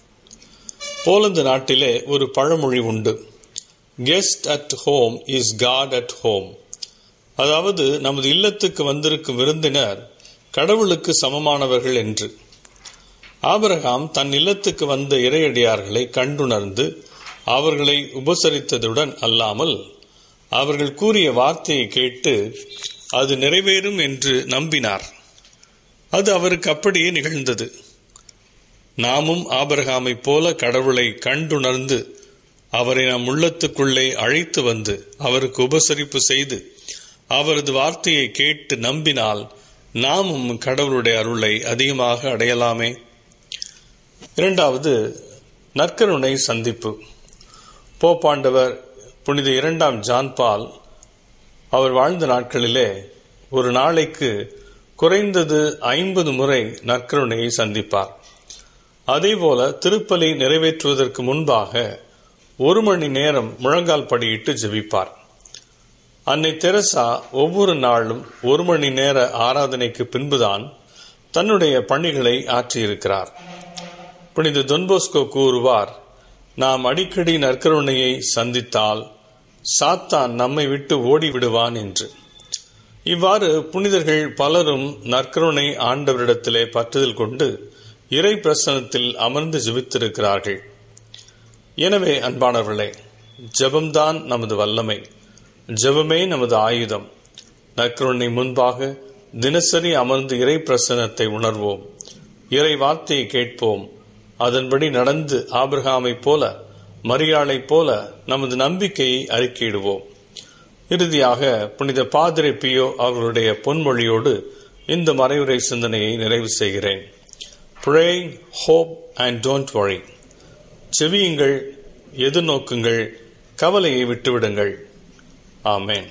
போலந்து நாட்டிலே ஒரு பழமொழி உண்டு guest at home is God at home அதாவது நமது இல்லத்துக்கு வந்திருக்கும் விருந்தினர் கடவுளுக்கு சமமானவர்கள் என்று ஆபிரகாம் தன் இல்லத்துக்கு வந்த இறையடியார்களை கண்டுணர்ந்து அவர்களை உபசரித்ததுடன் அல்லாமல் அவர்கள் கூறிய வார்த்தையை கேட்டு அது நிறைவேறும் என்று நம்பினார் அது அவருக்கு அப்படியே நிகழ்ந்தது நாமும் ஆபிரகாமைப் போல கடவுளை கண்டுணர்ந்து அவரை நம் உள்ளத்துக்குள்ளே அழைத்து வந்து அவருக்கு உபசரிப்பு செய்து அவரது வார்த்தையை கேட்டு நம்பினால் நாமும் கடவுளுடைய அருளை அதிகமாக அடையலாமே இரண்டாவது நற்கருணை சந்திப்பு போப்பாண்டவர் புனித இரண்டாம் ஜான் பால் அவர் வாழ்ந்த நாட்களிலே ஒரு நாளைக்கு குறைந்தது ஐம்பது முறை நற்கருணையை சந்திப்பார் அதேபோல திருப்பலி நிறைவேற்றுவதற்கு முன்பாக ஒரு மணி நேரம் முழங்கால் படியிட்டு ஜெபிப்பார் அன்னை தெரசா ஒவ்வொரு நாளும் ஒரு மணி நேர ஆராதனைக்கு பின்புதான் தன்னுடைய பணிகளை ஆற்றியிருக்கிறார் புனித தொன்போஸ்கோ கூறுவார் நாம் அடிக்கடி நற்கருணையை சந்தித்தால் சாத்தான் நம்மை விட்டு ஓடி விடுவான் என்று இவ்வாறு புனிதர்கள் பலரும் நற்கருணை ஆண்டவரிடத்திலே பற்றுதல் கொண்டு இறை பிரசனத்தில் அமர்ந்து ஜெபித்திருக்கிறார்கள் எனவே அன்பானவர்களே ஜெபம்தான் நமது வல்லமை ஜெபமே நமது ஆயுதம் நற்கருணை முன்பாக தினசரி அமர்ந்து இறை பிரசனத்தை உணர்வோம் இறை வார்த்தையை கேட்போம் அதன்படி நடந்து ஆபிரகாமைப் போல மரியாளைப் போல நமது நம்பிக்கையை அறிக்கையிடுவோம் இறுதியாக புனித பாதிரை பியோ அவர்களுடைய பொன்மொழியோடு இந்த மறைவுரை சிந்தனையை நிறைவு செய்கிறேன் pray hope and don't worry செவியுங்கள் எதிர்நோக்குங்கள் கவலையை விட்டுவிடுங்கள் ஆமேன்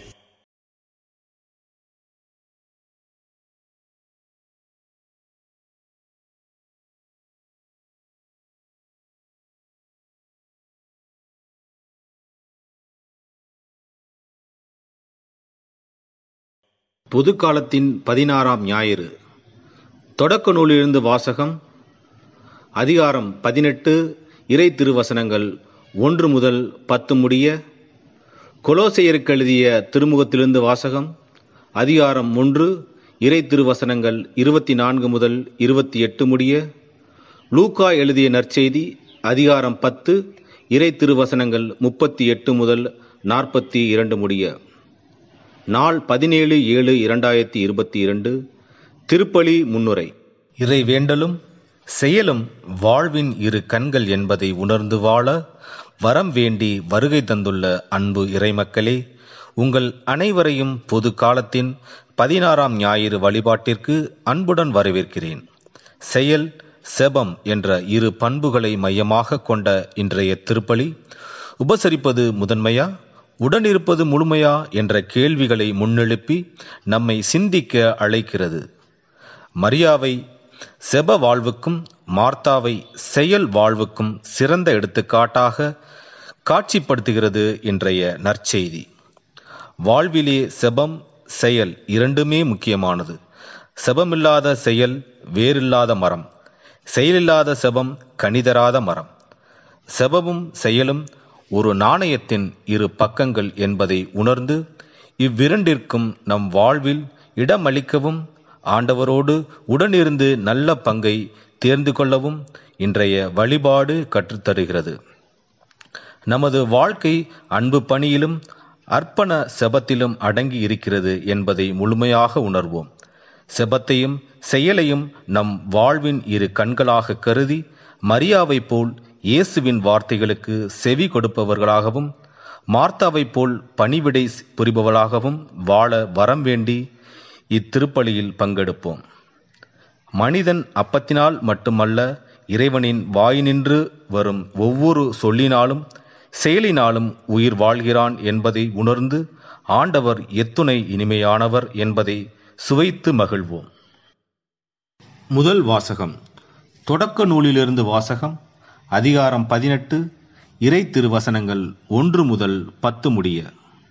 பொதுக்காலத்தின் பதினாறாம் ஞாயிறு தொடக்க நூலிலிருந்து வாசகம் அதிகாரம் பதினெட்டு இறை திருவசனங்கள் ஒன்று முதல் பத்து முடிய கொலோசையருக்கு எழுதிய திருமுகத்திலிருந்து வாசகம் அதிகாரம் ஒன்று இறை திருவசனங்கள் இருபத்தி நான்கு முதல் இருபத்தி எட்டு முடிய லூக்கா எழுதிய நற்செய்தி அதிகாரம் பத்து இறை திருவசனங்கள் முப்பத்தி எட்டு முதல் நாற்பத்தி இரண்டு முடிய நாள் பதினேழு ஏழு இரண்டாயிரத்தி இருபத்தி இரண்டு திருப்பலி முன்னுரை இறை வேண்டலும் செயலும் வாழ்வின் இரு கண்கள் என்பதை உணர்ந்து வாழ வரம் வேண்டி வருகை தந்துள்ள அன்பு இறைமக்களே உங்கள் அனைவரையும் பொது காலத்தின் பதினாறாம் ஞாயிறு வழிபாட்டிற்கு அன்புடன் வரவேற்கிறேன் செயல் செபம் என்ற இரு பண்புகளை மையமாக கொண்ட இன்றைய திருப்பலி உபசரிப்பது முதன்மையா உடனிருப்பது முழுமையா என்ற கேள்விகளை முன்னெழுப்பி நம்மை சிந்திக்க அழைக்கிறது மரியாவை செப வாழ்வுக்கும் மார்த்தாவை செயல் வாழ்வுக்கும் சிறந்த எடுத்துக்காட்டாக காட்சிப்படுத்துகிறது இன்றைய நற்செய்தி வாழ்விலே செபம் செயல் இரண்டுமே முக்கியமானது செபமில்லாத செயல் வேறில்லாத மரம் செயலில்லாத செபம் கனிதராத மரம் செபமும் செயலும் ஒரு நாணயத்தின் இரு பக்கங்கள் என்பதை உணர்ந்து இவ்விரண்டிற்கும் நம் வாழ்வில் இடமளிக்கவும் ஆண்டவரோடு உடனிருந்து நல்ல பங்கை தேர்ந்து கொள்ளவும் இன்றைய வழிபாடு கற்றுத்தருகிறது நமது வாழ்க்கை அன்பு பணியிலும் அர்ப்பண செபத்திலும் அடங்கி இருக்கிறது என்பதை முழுமையாக உணர்வோம் செபத்தையும் செயலையும் நம் வாழ்வின் இரு கண்களாக கருதி மரியாவைப் போல் இயேசுவின் வார்த்தைகளுக்கு செவி கொடுப்பவர்களாகவும் மார்த்தாவைப் போல் பணிவிடை புரிபவர்களாகவும் வாழ வரம் வேண்டி இத்திருப்பலியில் பங்கெடுப்போம் மனிதன் அப்பத்தினால் மட்டுமல்ல இறைவனின் வாயினின்று வரும் ஒவ்வொரு சொல்லினாலும் செயலினாலும் உயிர் வாழ்கிறான் என்பதை உணர்ந்து ஆண்டவர் எத்துணை இனிமையானவர் என்பதை சுவைத்து மகிழ்வோம் முதல் வாசகம் தொடக்க நூலிலிருந்து வாசகம் அதிகாரம் பதினெட்டு இறை திருவசனங்கள் ஒன்று முதல் பத்து முடிய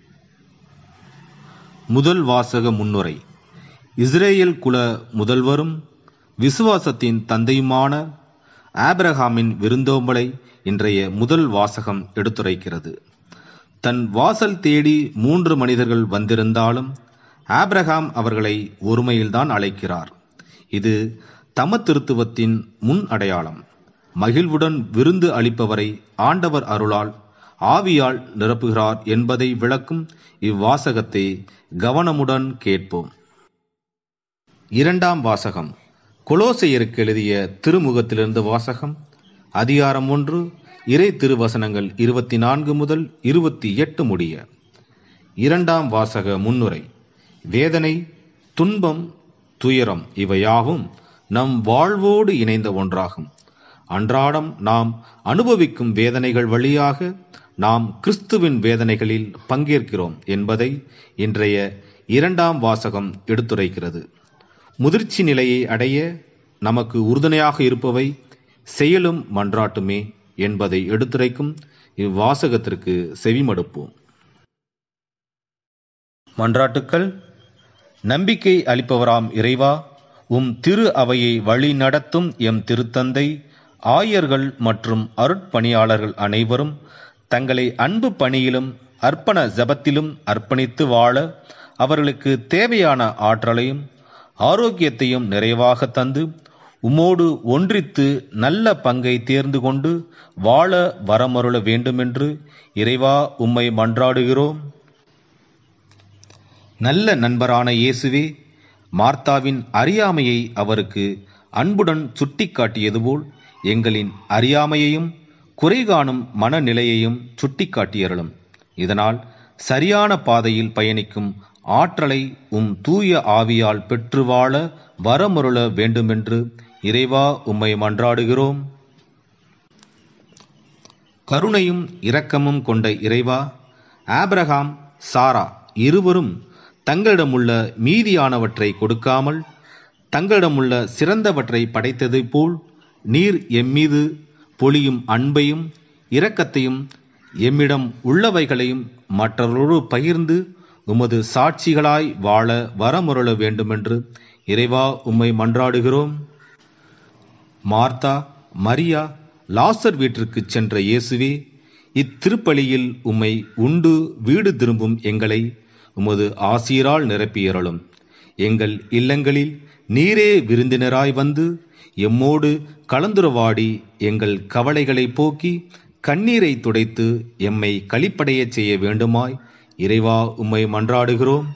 முதல் வாசக முன்னுரை இஸ்ரேல் குல முதல்வரும் விசுவாசத்தின் தந்தையுமான ஆபிரகாமின் விருந்தோம்பலை இன்றைய முதல் வாசகம் எடுத்துரைக்கிறது தன் வாசல் தேடி மூன்று மனிதர்கள் வந்திருந்தாலும் ஆபிரகாம் அவர்களை ஒருமையில்தான் அழைக்கிறார் இது தம திருத்துவத்தின் முன் அடையாளம் மகிழ்வுடன் விருந்து அளிப்பவரை ஆண்டவர் அருளால் ஆவியால் நிரப்புகிறார் என்பதை விளக்கும் இவ்வாசகத்தை கவனமுடன் கேட்போம் இரண்டாம் வாசகம் கொலோசையருக்கு எழுதிய திருமுகத்திலிருந்து வாசகம் அதிகாரம் ஒன்று இறை திருவசனங்கள் இருபத்தி நான்கு முதல் இருபத்தி எட்டு முடிய இரண்டாம் வாசக முன்னுரை வேதனை துன்பம் துயரம் இவையாவும் நம் வாழ்வோடு இணைந்த ஒன்றாகும் அன்றாடம் நாம் அனுபவிக்கும் வேதனைகள் வழியாக நாம் கிறிஸ்துவின் வேதனைகளில் பங்கேற்கிறோம் என்பதை இன்றைய இரண்டாம் வாசகம் எடுத்துரைக்கிறது முதிர்ச்சி நிலையை அடைய நமக்கு உறுதுணையாக இருப்பவை செயலும் மன்றாட்டுமே என்பதை எடுத்துரைக்கும் இவ்வாசகத்திற்கு செவிமடுப்போம் மன்றாட்டுக்கள் நம்பிக்கை அளிப்பவராம் இறைவா உம் திரு அவையை வழி நடத்தும் எம் திருத்தந்தை ஆயர்கள் மற்றும் அருட்பணியாளர்கள் அனைவரும் தங்களை அன்பு பணியிலும் அர்ப்பண ஜபத்திலும் அர்ப்பணித்து வாழ அவர்களுக்கு தேவையான ஆற்றலையும் ஆரோக்கியத்தையும் நிறைவாக தந்து உமோடு ஒன்றித்து நல்ல பங்கை தேர்ந்து கொண்டு வாழ வரமருள வேண்டுமென்று இறைவா உம்மை மன்றாடுகிறோம் நல்ல நண்பரான இயேசுவே மார்த்தாவின் அறியாமையை அவருக்கு அன்புடன் சுட்டிக்காட்டியது போல் எங்களின் அறியாமையையும் குறை காணும் மனநிலையையும் சுட்டிக்காட்டியறலும் இதனால் சரியான பாதையில் பயணிக்கும் ஆற்றலை உம் தூய ஆவியால் பெற்று வாழ வரமருள வேண்டுமென்று இறைவா உம்மை மன்றாடுகிறோம் கருணையும் இரக்கமும் கொண்ட இறைவா ஆபிரகாம் சாரா இருவரும் தங்களிடமுள்ள மீதியானவற்றை கொடுக்காமல் தங்களிடமுள்ள சிறந்தவற்றை படைத்ததைப் போல் நீர் எம்மீது பொழியும் அன்பையும் இரக்கத்தையும் எம்மிடம் உள்ளவைகளையும் மற்றவர்களோடு பகிர்ந்து உமது சாட்சிகளாய் வாழ வரமுரள வேண்டுமென்று இறைவா உம்மை மன்றாடுகிறோம் மார்த்தா மரியா லாசர் வீட்டிற்கு சென்ற இயேசுவே இத்திருப்பலியில் உம்மை உண்டு வீடு திரும்பும் எங்களை உமது ஆசீரால் நிரப்பியறலும் எங்கள் இல்லங்களில் நீரே விருந்தினராய் வந்து எம்மோடு கலந்துரவாடி எங்கள் கவலைகளை போக்கி கண்ணீரை துடைத்து எம்மை களிப்படையச் செய்ய வேண்டுமாய் இறைவா உம்மை மன்றாடுகிறோம்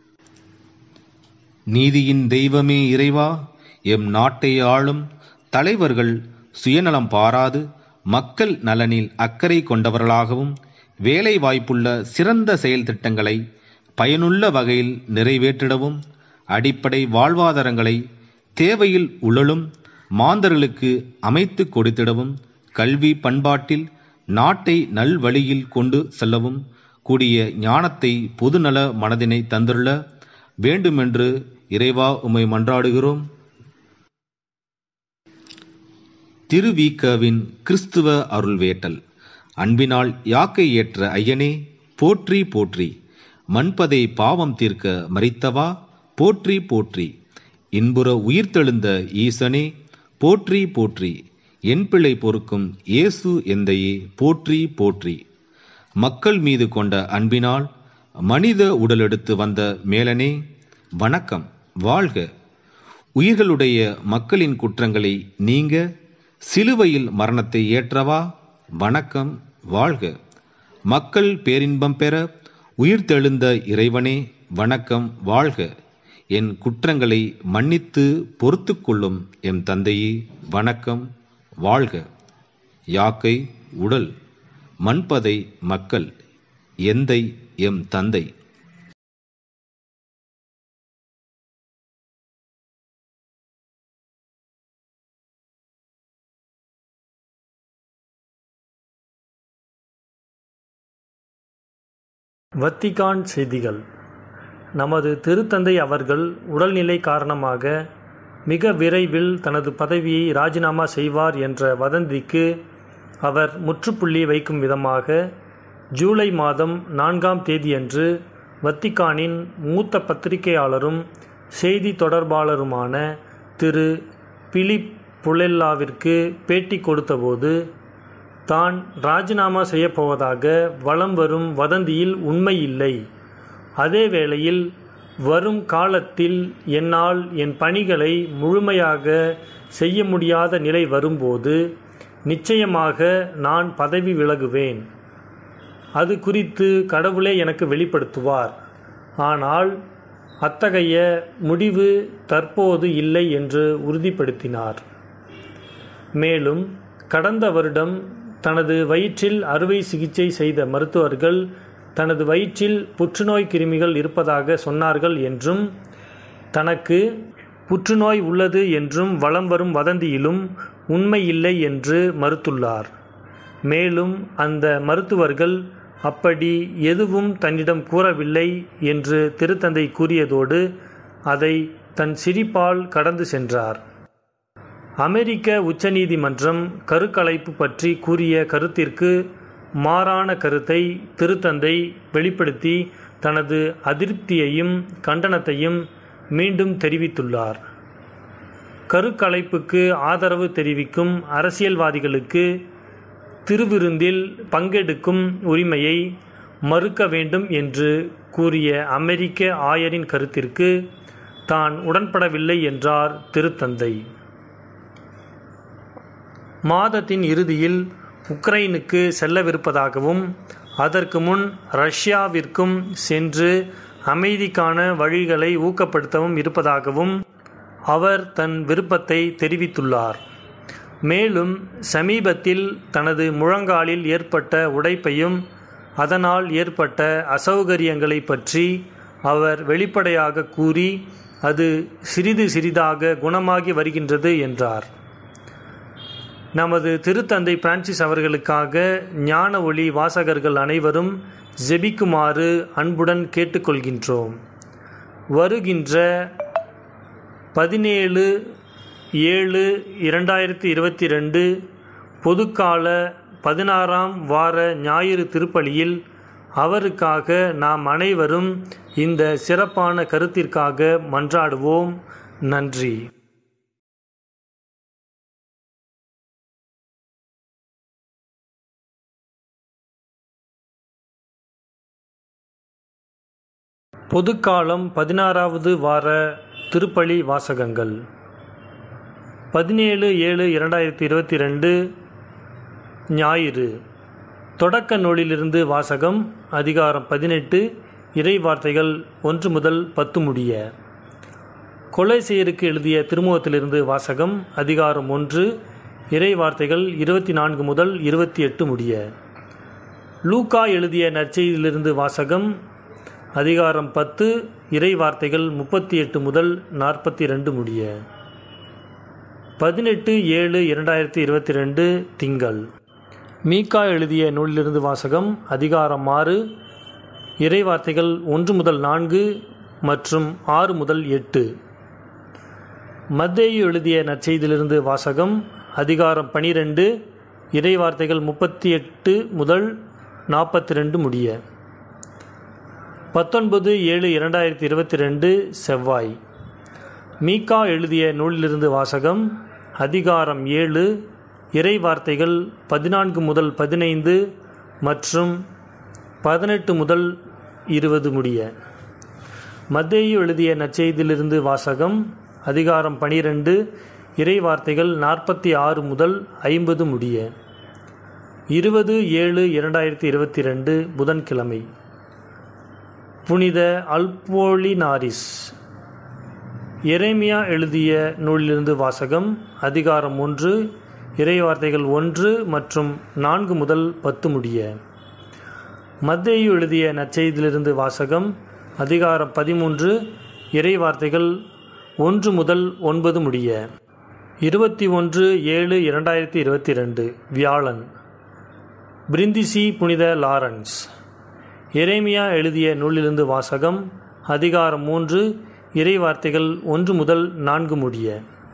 நீதியின் தெய்வமே இறைவா எம் நாட்டை ஆளும் தலைவர்கள் சுயநலம் பாராது மக்கள் நலனில் அக்கறை கொண்டவர்களாகவும் வேலை வாய்ப்புள்ள சிறந்த செயல் திட்டங்களை பயனுள்ள வகையில் நிறைவேற்றிடவும் அடிப்படை வாழ்வாதாரங்களை தேவையில் உழலும் மாந்தர்களுக்கு அமைத்து கொடுத்திடவும் கல்வி பண்பாட்டில் நாட்டை நல்வழியில் கொண்டு செல்லவும் கூடிய ஞானத்தை பொதுநல மனதினை தந்துள்ள வேண்டுமென்று இறைவா உம்மை மன்றாடுகிறோம் திருவீக்கவின் கிறிஸ்துவ அருள்வேட்டல் அன்பினால் யாக்கை ஏற்ற ஐயனே போற்றி போற்றி மண்பதை பாவம் தீர்க்க மறித்தவா போற்றி போற்றி இன்புற உயிர்த்தெழுந்த ஈசனே போற்றி போற்றி என் பிள்ளை பொறுக்கும் இயேசு எந்தையே போற்றி போற்றி மக்கள் மீது கொண்ட அன்பினால் மனித உடலெடுத்து வந்த மேலனே வணக்கம் வாழ்க உயிர்களுடைய மக்களின் குற்றங்களை நீங்க சிலுவையில் மரணத்தை ஏற்றவா வணக்கம் வாழ்க மக்கள் பேரின்பம் பெற உயிர்த்தெழுந்த இறைவனே வணக்கம் வாழ்க என் குற்றங்களை மன்னித்து பொறுத்து கொள்ளும் எம் தந்தையே வணக்கம் வாழ்க யாக்கை உடல் மண்பதை மக்கள் எந்தை எம் தந்தை வத்திகான் செய்திகள் நமது திருத்தந்தை அவர்கள் உடல்நிலை காரணமாக மிக விரைவில் தனது பதவியை ராஜினாமா செய்வார் என்ற வதந்திக்கு அவர் முற்றுப்புள்ளி வைக்கும் விதமாக ஜூலை மாதம் நான்காம் தேதியன்று வத்திக்கானின் மூத்த பத்திரிகையாளரும் செய்தி தொடர்பாளருமான திரு பிலிப் புலெல்லாவிற்கு பேட்டி கொடுத்தபோது தான் ராஜினாமா செய்யப்போவதாக வலம் வரும் வதந்தியில் உண்மை இல்லை அதே வேளையில் வரும் காலத்தில் என்னால் என் பணிகளை முழுமையாக செய்ய முடியாத நிலை வரும்போது நிச்சயமாக நான் பதவி விலகுவேன் அது குறித்து கடவுளே எனக்கு வெளிப்படுத்துவார் ஆனால் அத்தகைய முடிவு தற்போது இல்லை என்று உறுதிப்படுத்தினார் மேலும் கடந்த வருடம் தனது வயிற்றில் அறுவை சிகிச்சை செய்த மருத்துவர்கள் தனது வயிற்றில் புற்றுநோய் கிருமிகள் இருப்பதாக சொன்னார்கள் என்றும் தனக்கு புற்றுநோய் உள்ளது என்றும் வலம் வரும் வதந்தியிலும் உண்மை இல்லை என்று மறுத்துள்ளார் மேலும் அந்த மருத்துவர்கள் அப்படி எதுவும் தன்னிடம் கூறவில்லை என்று திருத்தந்தை கூறியதோடு அதை தன் சிரிப்பால் கடந்து சென்றார் அமெரிக்க உச்சநீதிமன்றம் கருக்கலைப்பு பற்றி கூறிய கருத்திற்கு மாறான கருத்தை திருத்தந்தை வெளிப்படுத்தி தனது அதிருப்தியையும் கண்டனத்தையும் மீண்டும் தெரிவித்துள்ளார் கருக்கலைப்புக்கு ஆதரவு தெரிவிக்கும் அரசியல்வாதிகளுக்கு திருவிருந்தில் பங்கெடுக்கும் உரிமையை மறுக்க வேண்டும் என்று கூறிய அமெரிக்க ஆயரின் கருத்திற்கு தான் உடன்படவில்லை என்றார் திருத்தந்தை மாதத்தின் இறுதியில் உக்ரைனுக்கு செல்லவிருப்பதாகவும் அதற்கு முன் ரஷ்யாவிற்கும் சென்று அமைதிக்கான வழிகளை ஊக்கப்படுத்தவும் இருப்பதாகவும் அவர் தன் விருப்பத்தை தெரிவித்துள்ளார் மேலும் சமீபத்தில் தனது முழங்காலில் ஏற்பட்ட உடைப்பையும் அதனால் ஏற்பட்ட அசௌகரியங்களை பற்றி அவர் வெளிப்படையாக கூறி அது சிறிது சிறிதாக குணமாகி வருகின்றது என்றார் நமது திருத்தந்தை பிரான்சிஸ் அவர்களுக்காக ஞான ஒளி வாசகர்கள் அனைவரும் ஜெபிக்குமாறு அன்புடன் கேட்டுக்கொள்கின்றோம் வருகின்ற பதினேழு ஏழு இரண்டாயிரத்தி இருபத்தி ரெண்டு பொதுக்கால பதினாறாம் வார ஞாயிறு திருப்பலியில் அவருக்காக நாம் அனைவரும் இந்த சிறப்பான கருத்திற்காக மன்றாடுவோம் நன்றி பொதுக்காலம் பதினாறாவது வார திருப்பலி வாசகங்கள் பதினேழு ஏழு இரண்டாயிரத்தி இருபத்தி ரெண்டு ஞாயிறு தொடக்க நூலிலிருந்து வாசகம் அதிகாரம் பதினெட்டு இறை வார்த்தைகள் ஒன்று முதல் பத்து முடிய கொலை செய்யருக்கு எழுதிய திருமுகத்திலிருந்து வாசகம் அதிகாரம் ஒன்று இறை வார்த்தைகள் இருபத்தி நான்கு முதல் இருபத்தி எட்டு முடிய லூக்கா எழுதிய நற்செய்தியிலிருந்து வாசகம் அதிகாரம் பத்து இறை வார்த்தைகள் முப்பத்தி எட்டு முதல் நாற்பத்தி ரெண்டு முடிய பதினெட்டு ஏழு இரண்டாயிரத்தி இருபத்தி ரெண்டு திங்கள் மீகா எழுதிய நூலிலிருந்து வாசகம் அதிகாரம் ஆறு இறை வார்த்தைகள் ஒன்று முதல் நான்கு மற்றும் ஆறு முதல் எட்டு மத்தேயு எழுதிய நற்செய்தியிலிருந்து வாசகம் அதிகாரம் பனிரெண்டு இறை வார்த்தைகள் முப்பத்தி எட்டு முதல் நாற்பத்தி ரெண்டு முடிய பத்தொன்பது ஏழு இரண்டாயிரத்தி இருபத்தி ரெண்டு செவ்வாய் மீகா எழுதிய நூலிலிருந்து வாசகம் அதிகாரம் ஏழு இறை வார்த்தைகள் பதினான்கு முதல் பதினைந்து மற்றும் பதினெட்டு முதல் இருபது முடிய மத்தேயு எழுதிய நற்செய்தியிலிருந்து வாசகம் அதிகாரம் பனிரெண்டு இறை வார்த்தைகள் நாற்பத்தி ஆறு முதல் ஐம்பது முடிய இருபது ஏழு இரண்டாயிரத்தி இருபத்தி ரெண்டு புதன்கிழமை புனித அல்போலினாரிஸ் எரேமியா எழுதிய நூலிலிருந்து வாசகம் அதிகாரம் ஒன்று இறைவார்த்தைகள் ஒன்று மற்றும் நான்கு முதல் பத்து முடிய மத்தேயு எழுதிய நற்செய்தியிலிருந்து வாசகம் அதிகாரம் பதிமூன்று இறைவார்த்தைகள் ஒன்று முதல் ஒன்பது முடிய இருபத்தி ஒன்று ஏழு இரண்டாயிரத்தி இருபத்தி ரெண்டு வியாழன் பிரிந்திசி புனித லாரன்ஸ் எரேமியா எழுதிய நூலிலிருந்து வாசகம் அதிகாரம் மூன்று இறை வார்த்தைகள் ஒன்று முதல் நான்கு முடிய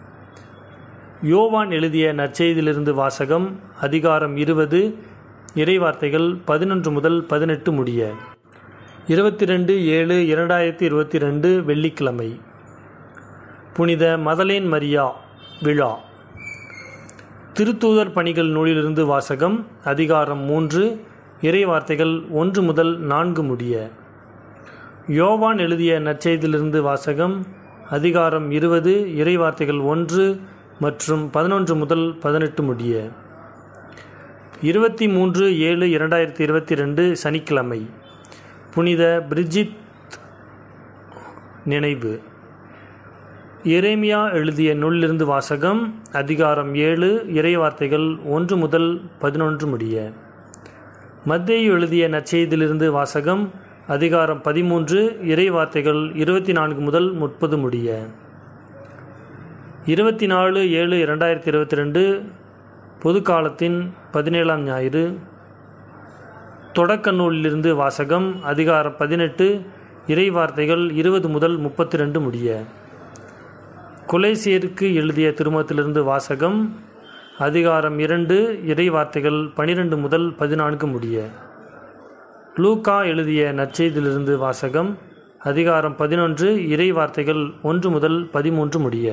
யோவான் எழுதிய நற்செய்தியிலிருந்து வாசகம் அதிகாரம் இருபது இறைவார்த்தைகள் பதினொன்று முதல் பதினெட்டு முடிய இருபத்தி ரெண்டு ஏழு இரண்டாயிரத்தி இருபத்தி ரெண்டு வெள்ளிக்கிழமை புனித மதலேன் மரியா விழா திருத்தூதர் பணிகள் நூலிலிருந்து வாசகம் அதிகாரம் மூன்று இறைவார்த்தைகள் ஒன்று முதல் நான்கு முடிய யோவான் எழுதிய நற்செய்தியிலிருந்து வாசகம் அதிகாரம் இருபது இறைவார்த்தைகள் ஒன்று மற்றும் பதினொன்று முதல் பதினெட்டு முடிய இருபத்தி மூன்று ஏழு இரண்டாயிரத்தி இருபத்தி ரெண்டு சனிக்கிழமை புனித பிரிஜித் நினைவு எரேமியா எழுதிய நூலிலிருந்து வாசகம் அதிகாரம் ஏழு இறைவார்த்தைகள் ஒன்று முதல் பதினொன்று முடிய மத்தேயு எழுதிய நற்செய்தியிலிருந்து வாசகம் அதிகாரம் பதிமூன்று இறைவார்த்தைகள் இருபத்தி நான்கு முதல் முப்பது முடிய இருபத்தி நாலு ஏழு இரண்டாயிரத்தி இருபத்தி ரெண்டு பொதுக்காலத்தின் பதினேழாம் ஞாயிறு தொடக்க நூலிலிருந்து வாசகம் அதிகாரம் பதினெட்டு இறைவார்த்தைகள் இருபது முதல் முப்பத்தி ரெண்டு முடிய குலேசியருக்கு எழுதிய திருமத்திலிருந்து வாசகம் அதிகாரம் இரண்டு இறைவார்த்தைகள் பனிரெண்டு முதல் பதினான்கு முடிய லூக்கா எழுதிய நற்செய்தியிலிருந்து வாசகம் அதிகாரம் பதினொன்று இறைவார்த்தைகள் ஒன்று முதல் பதிமூன்று முடிய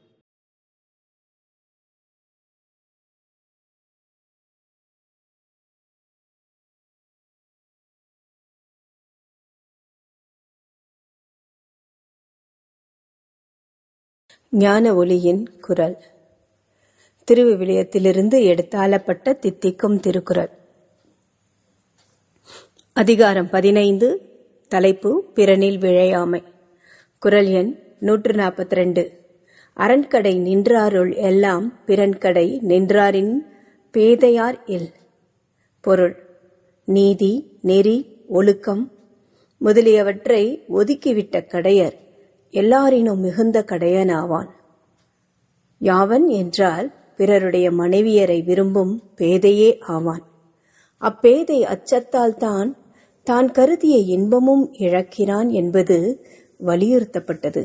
ஞான ஒளியின் குரல் திருவிவிலியத்திலிருந்து எடுத்தாளப்பட்ட தித்திக்கும் திருக்குறள் அதிகாரம் பதினைந்து தலைப்பு பிறனில் விழையாமை குரல் எண் நூற்று நாற்பத்தி ரெண்டு அரண்கடை நின்றாருள் எல்லாம் பிறன்கடை நின்றாரின் பேதையார் இல் பொருள் நீதி நெறி ஒழுக்கம் முதலியவற்றை ஒதுக்கிவிட்ட கடையர் எல்லாரினும் மிகுந்த கடையனாவான் யாவன் என்றால் பிறருடைய மனைவியரை விரும்பும் பேதையே ஆவான் அப்பேதை அச்சத்தால் தான் தான் கருதிய இன்பமும் இழக்கிறான் என்பது வலியுறுத்தப்பட்டது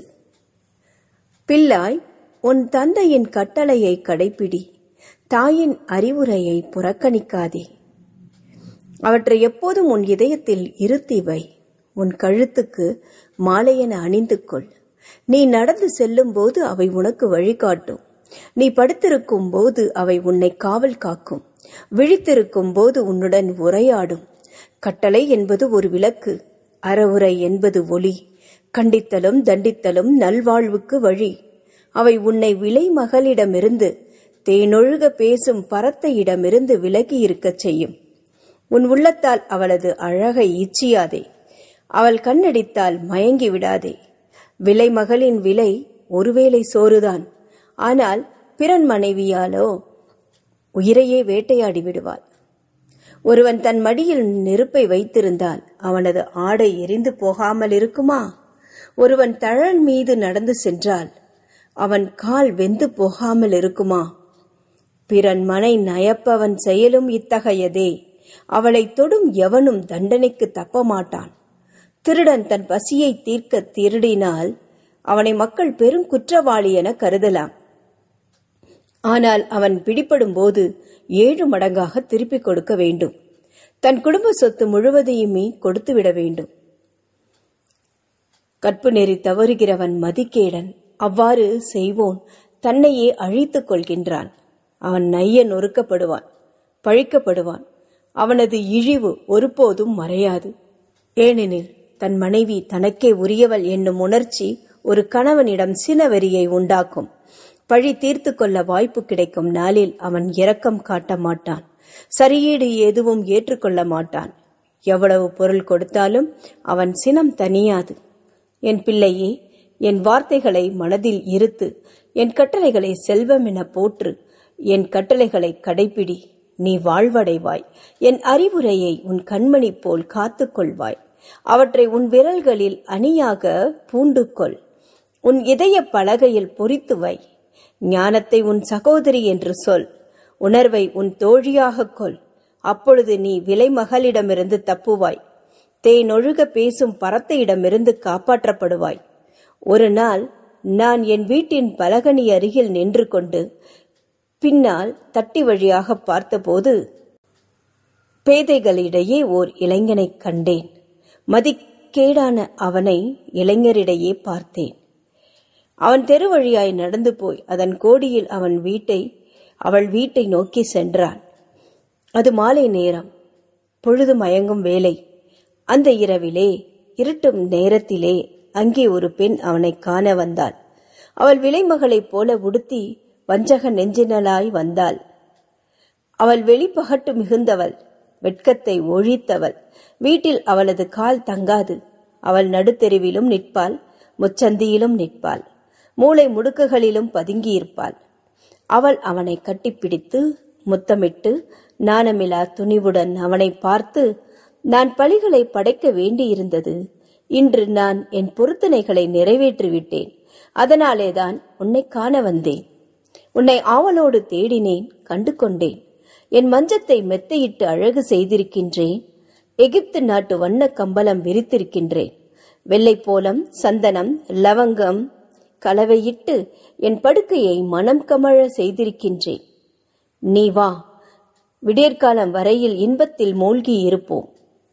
பிள்ளாய் உன் தந்தையின் கட்டளையை கடைப்பிடி தாயின் அறிவுரையை புறக்கணிக்காதே அவற்றை எப்போதும் உன் இதயத்தில் இருத்தி வை உன் கழுத்துக்கு மாலையென அணிந்து கொள் நீ நடந்து செல்லும் போது அவை உனக்கு வழிகாட்டும் நீ படுத்திருக்கும் போது அவை உன்னை காவல் காக்கும் விழித்திருக்கும் போது உன்னுடன் உரையாடும் கட்டளை என்பது ஒரு விளக்கு அறவுரை என்பது ஒளி கண்டித்தலும் தண்டித்தலும் நல்வாழ்வுக்கு வழி அவை உன்னை விலை மகளிடமிருந்து தேனொழுக பேசும் பரத்தையிடமிருந்து விலகி இருக்கச் செய்யும் உன் உள்ளத்தால் அவளது அழகை இச்சியாதே அவள் கண்ணடித்தால் மயங்கி விடாதே விலை மகளின் விலை ஒருவேளை சோறுதான் ஆனால் பிறன் மனைவியாலோ உயிரையே வேட்டையாடி விடுவாள் ஒருவன் தன் மடியில் நெருப்பை வைத்திருந்தால் அவனது ஆடை எரிந்து போகாமல் இருக்குமா ஒருவன் தழல் மீது நடந்து சென்றால் அவன் கால் வெந்து போகாமல் இருக்குமா பிறன் மனை நயப்பவன் செயலும் இத்தகையதே அவளை தொடும் எவனும் தண்டனைக்கு தப்ப மாட்டான் திருடன் தன் பசியை தீர்க்க திருடினால் அவனை மக்கள் பெரும் குற்றவாளி என கருதலாம் ஆனால் அவன் பிடிபடும் போது ஏழு மடங்காக திருப்பிக் கொடுக்க வேண்டும் தன் குடும்ப சொத்து முழுவதையுமே கொடுத்துவிட வேண்டும் கற்பு நெறி தவறுகிறவன் மதிக்கேடன் அவ்வாறு செய்வோன் தன்னையே அழித்துக் கொள்கின்றான் அவன் நைய நொறுக்கப்படுவான் பழிக்கப்படுவான் அவனது இழிவு ஒருபோதும் மறையாது ஏனெனில் தன் மனைவி தனக்கே உரியவள் என்னும் உணர்ச்சி ஒரு கணவனிடம் சினவெறியை உண்டாக்கும் பழி தீர்த்து கொள்ள வாய்ப்பு கிடைக்கும் நாளில் அவன் இரக்கம் காட்ட மாட்டான் சரியீடு எதுவும் ஏற்றுக்கொள்ள மாட்டான் எவ்வளவு பொருள் கொடுத்தாலும் அவன் சினம் தனியாது என் பிள்ளையே என் வார்த்தைகளை மனதில் இருத்து என் கட்டளைகளை செல்வம் என போற்று என் கட்டளைகளை கடைப்பிடி நீ வாழ்வடைவாய் என் அறிவுரையை உன் கண்மணி போல் காத்துக்கொள்வாய் அவற்றை உன் விரல்களில் அணியாக பூண்டுகொள் உன் இதய பலகையில் பொறித்து வை ஞானத்தை உன் சகோதரி என்று சொல் உணர்வை உன் தோழியாகக் கொள் அப்பொழுது நீ விலைமகளிடமிருந்து தப்புவாய் தேனொழுக பேசும் பரத்தையிடமிருந்து காப்பாற்றப்படுவாய் ஒரு நாள் நான் என் வீட்டின் பலகனி அருகில் நின்று கொண்டு பின்னால் தட்டி வழியாக பார்த்தபோது பேதைகளிடையே ஓர் இளைஞனைக் கண்டேன் மதிக்கேடான அவனை இளைஞரிடையே பார்த்தேன் அவன் தெரு வழியாய் நடந்து போய் அதன் கோடியில் அவன் வீட்டை அவள் வீட்டை நோக்கி சென்றான் அது மாலை நேரம் பொழுது மயங்கும் வேலை அந்த இரவிலே இருட்டும் நேரத்திலே அங்கே ஒரு பெண் அவனை காண வந்தாள் அவள் விலைமகளைப் போல உடுத்தி வஞ்சக நெஞ்சினலாய் வந்தாள் அவள் வெளிப்பகட்டு மிகுந்தவள் வெட்கத்தை ஒழித்தவள் வீட்டில் அவளது கால் தங்காது அவள் நடுத்தெருவிலும் நிற்பாள் முச்சந்தியிலும் நிற்பாள் மூளை முடுக்குகளிலும் பதுங்கியிருப்பாள் அவள் அவனை கட்டிப்பிடித்து முத்தமிட்டு நாணமிலா துணிவுடன் அவனை பார்த்து நான் பழிகளை படைக்க வேண்டியிருந்தது இன்று நான் என் பொருத்தனைகளை நிறைவேற்றிவிட்டேன் அதனாலேதான் உன்னை காண வந்தேன் உன்னை ஆவலோடு தேடினேன் கண்டு கொண்டேன் என் மஞ்சத்தை மெத்தையிட்டு அழகு செய்திருக்கின்றேன் எகிப்து நாட்டு வண்ண கம்பளம் விரித்திருக்கின்றேன் வெள்ளைப்போலம் சந்தனம் லவங்கம் கலவையிட்டு என் படுக்கையை மனம் கமழ செய்திருக்கின்றேன் நீ வா விடியற்காலம் வரையில் இன்பத்தில் மூழ்கி இருப்போம்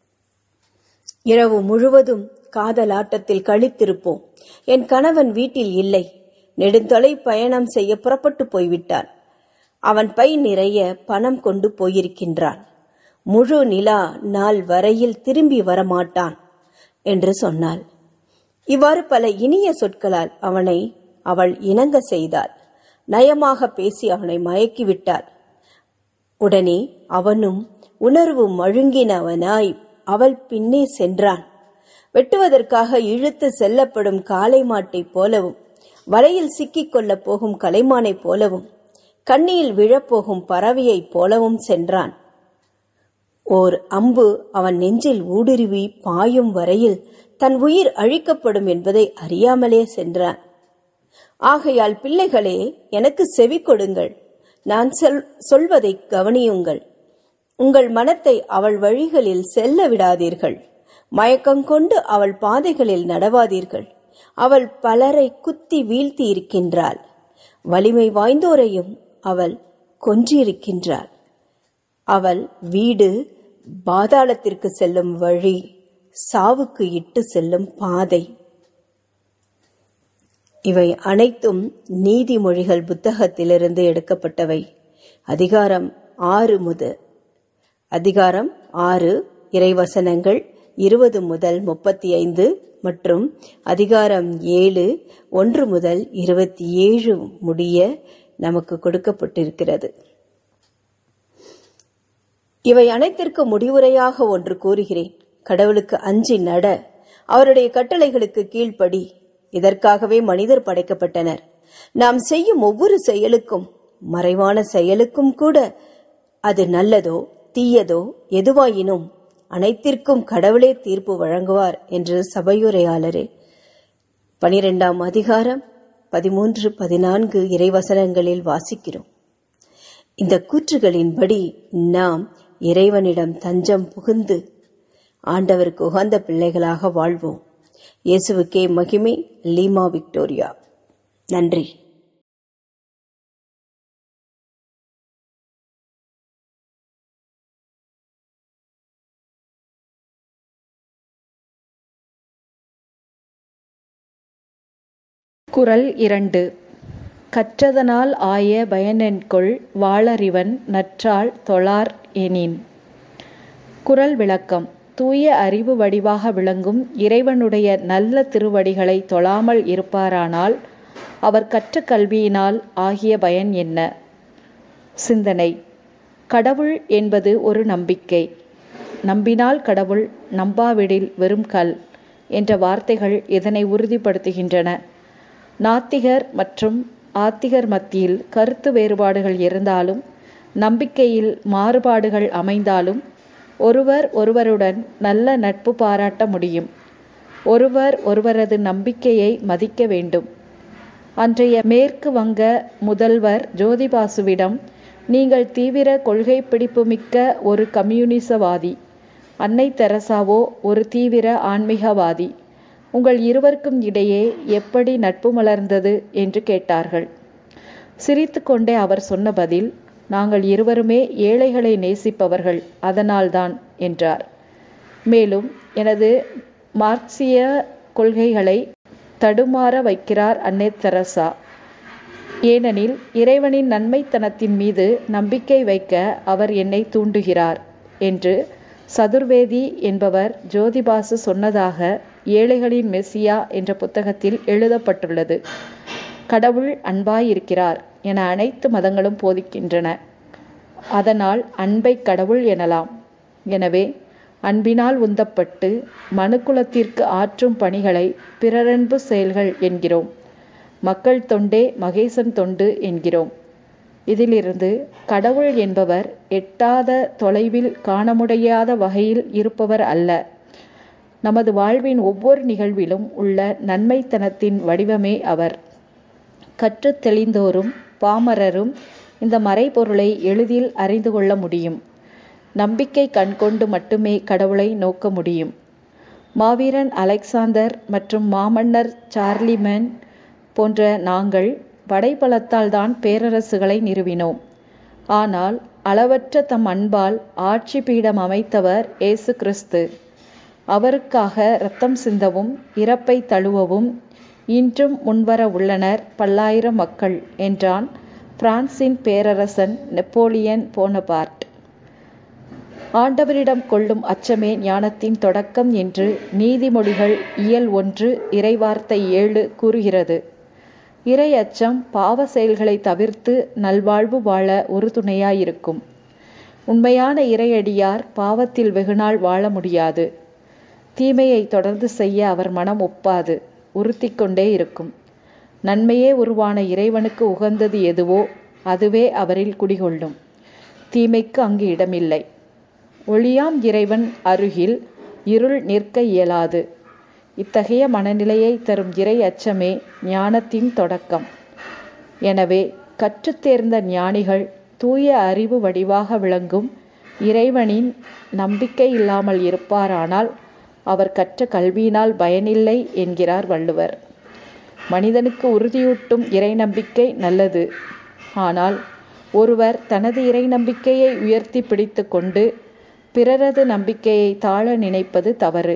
இரவு முழுவதும் காதலாட்டத்தில் கழித்திருப்போம் என் கணவன் வீட்டில் இல்லை நெடுந்தொலை பயணம் செய்ய புறப்பட்டு போய்விட்டான் அவன் பை நிறைய பணம் கொண்டு போயிருக்கின்றான் முழு நிலா நாள் வரையில் திரும்பி வரமாட்டான் என்று சொன்னாள் இவ்வாறு பல இனிய சொற்களால் அவனை அவள் இணங்க செய்தாள் நயமாக பேசி அவனை மயக்கிவிட்டாள் உடனே அவனும் உணர்வு மழுங்கினவனாய் அவள் பின்னே சென்றான் வெட்டுவதற்காக இழுத்து செல்லப்படும் காளை மாட்டைப் போலவும் வலையில் சிக்கிக் கொள்ளப் போகும் கலைமானைப் போலவும் கண்ணியில் விழப்போகும் பறவையைப் போலவும் சென்றான் ஓர் அம்பு அவன் நெஞ்சில் ஊடுருவி பாயும் வரையில் தன் உயிர் அழிக்கப்படும் என்பதை அறியாமலே சென்றான் ஆகையால் பிள்ளைகளே எனக்கு செவி கொடுங்கள் நான் சொல் சொல்வதை கவனியுங்கள் உங்கள் மனத்தை அவள் வழிகளில் செல்ல விடாதீர்கள் மயக்கம் கொண்டு அவள் பாதைகளில் நடவாதீர்கள் அவள் பலரை குத்தி வீழ்த்தி இருக்கின்றாள் வலிமை வாய்ந்தோரையும் அவள் கொன்றிருக்கின்றாள் அவள் வீடு பாதாளத்திற்கு செல்லும் வழி சாவுக்கு இட்டு செல்லும் பாதை இவை அனைத்தும் நீதிமொழிகள் புத்தகத்திலிருந்து எடுக்கப்பட்டவை அதிகாரம் ஆறு முதல் அதிகாரம் ஆறு இறைவசனங்கள் இருபது முதல் முப்பத்தி ஐந்து மற்றும் அதிகாரம் ஏழு ஒன்று முதல் இருபத்தி ஏழு முடிய நமக்கு கொடுக்கப்பட்டிருக்கிறது இவை அனைத்திற்கும் முடிவுரையாக ஒன்று கூறுகிறேன் கடவுளுக்கு அஞ்சி நட அவருடைய கட்டளைகளுக்கு கீழ்ப்படி இதற்காகவே மனிதர் படைக்கப்பட்டனர் நாம் செய்யும் ஒவ்வொரு செயலுக்கும் மறைவான செயலுக்கும் கூட அது நல்லதோ தீயதோ எதுவாயினும் அனைத்திற்கும் கடவுளே தீர்ப்பு வழங்குவார் என்று சபையுரையாளரே பனிரெண்டாம் அதிகாரம் பதிமூன்று பதினான்கு இறைவசனங்களில் வாசிக்கிறோம் இந்த கூற்றுகளின்படி நாம் இறைவனிடம் தஞ்சம் புகுந்து ஆண்டவருக்கு உகந்த பிள்ளைகளாக வாழ்வோம் இயேசுவுக்கே மகிமை லீமா விக்டோரியா நன்றி குறள் இரண்டு கற்றதனால் ஆய பயனென்கொள் வாளறிவன் நற்றாள் தொழார் எனின் குறள் விளக்கம் தூய அறிவு வடிவாக விளங்கும் இறைவனுடைய நல்ல திருவடிகளை தொழாமல் இருப்பாரானால் அவர் கற்ற கல்வியினால் ஆகிய பயன் என்ன சிந்தனை கடவுள் என்பது ஒரு நம்பிக்கை நம்பினால் கடவுள் நம்பாவிடில் வெறும் கல் என்ற வார்த்தைகள் இதனை உறுதிப்படுத்துகின்றன நாத்திகர் மற்றும் ஆத்திகர் மத்தியில் கருத்து வேறுபாடுகள் இருந்தாலும் நம்பிக்கையில் மாறுபாடுகள் அமைந்தாலும் ஒருவர் ஒருவருடன் நல்ல நட்பு பாராட்ட முடியும் ஒருவர் ஒருவரது நம்பிக்கையை மதிக்க வேண்டும் அன்றைய மேற்கு வங்க முதல்வர் ஜோதிபாசுவிடம் நீங்கள் தீவிர கொள்கை பிடிப்புமிக்க ஒரு கம்யூனிசவாதி அன்னை தெரசாவோ ஒரு தீவிர ஆன்மீகவாதி உங்கள் இருவருக்கும் இடையே எப்படி நட்பு மலர்ந்தது என்று கேட்டார்கள் சிரித்துக்கொண்டே அவர் சொன்ன பதில் நாங்கள் இருவருமே ஏழைகளை நேசிப்பவர்கள் அதனால்தான் என்றார் மேலும் எனது மார்க்சிய கொள்கைகளை தடுமாற வைக்கிறார் அன்னை தெரசா ஏனெனில் இறைவனின் நன்மைத்தனத்தின் மீது நம்பிக்கை வைக்க அவர் என்னை தூண்டுகிறார் என்று சதுர்வேதி என்பவர் ஜோதிபாசு சொன்னதாக ஏழைகளின் மெஸ்ஸியா என்ற புத்தகத்தில் எழுதப்பட்டுள்ளது கடவுள் அன்பாயிருக்கிறார் என அனைத்து மதங்களும் போதிக்கின்றன அதனால் அன்பை கடவுள் எனலாம் எனவே அன்பினால் உந்தப்பட்டு மனுக்குலத்திற்கு ஆற்றும் பணிகளை பிறரன்பு செயல்கள் என்கிறோம் மக்கள் தொண்டே மகேசன் தொண்டு என்கிறோம் இதிலிருந்து கடவுள் என்பவர் எட்டாத தொலைவில் காண முடியாத வகையில் இருப்பவர் அல்ல நமது வாழ்வின் ஒவ்வொரு நிகழ்விலும் உள்ள நன்மைத்தனத்தின் வடிவமே அவர் கற்றுத் தெளிந்தோரும் பாமரரும் இந்த மறைபொருளை எளிதில் அறிந்து கொள்ள முடியும் நம்பிக்கை கண்கொண்டு மட்டுமே கடவுளை நோக்க முடியும் மாவீரன் அலெக்சாந்தர் மற்றும் மாமன்னர் சார்லிமேன் போன்ற நாங்கள் படைபலத்தால் தான் பேரரசுகளை நிறுவினோம் ஆனால் அளவற்ற தம் அன்பால் ஆட்சி பீடம் அமைத்தவர் இயேசு கிறிஸ்து அவருக்காக இரத்தம் சிந்தவும் இறப்பை தழுவவும் இன்றும் முன்வர உள்ளனர் பல்லாயிரம் மக்கள் என்றான் பிரான்சின் பேரரசன் நெப்போலியன் போனபார்ட் ஆண்டவரிடம் கொள்ளும் அச்சமே ஞானத்தின் தொடக்கம் என்று நீதிமொழிகள் இயல் ஒன்று இறைவார்த்தை ஏழு கூறுகிறது இறை அச்சம் பாவ செயல்களை தவிர்த்து நல்வாழ்வு வாழ ஒரு துணையாயிருக்கும் உண்மையான இறையடியார் பாவத்தில் வெகுநாள் வாழ முடியாது தீமையை தொடர்ந்து செய்ய அவர் மனம் ஒப்பாது உறுத்தி கொண்டே இருக்கும் நன்மையே உருவான இறைவனுக்கு உகந்தது எதுவோ அதுவே அவரில் குடிகொள்ளும் தீமைக்கு அங்கு இடமில்லை ஒளியாம் இறைவன் அருகில் இருள் நிற்க இயலாது இத்தகைய மனநிலையை தரும் இறை அச்சமே ஞானத்தின் தொடக்கம் எனவே கற்றுத் தேர்ந்த ஞானிகள் தூய அறிவு வடிவாக விளங்கும் இறைவனின் நம்பிக்கை இல்லாமல் இருப்பாரானால் அவர் கற்ற கல்வியினால் பயனில்லை என்கிறார் வள்ளுவர் மனிதனுக்கு உறுதியூட்டும் இறை நம்பிக்கை நல்லது ஆனால் ஒருவர் தனது இறை நம்பிக்கையை உயர்த்தி பிடித்து கொண்டு பிறரது நம்பிக்கையை தாழ நினைப்பது தவறு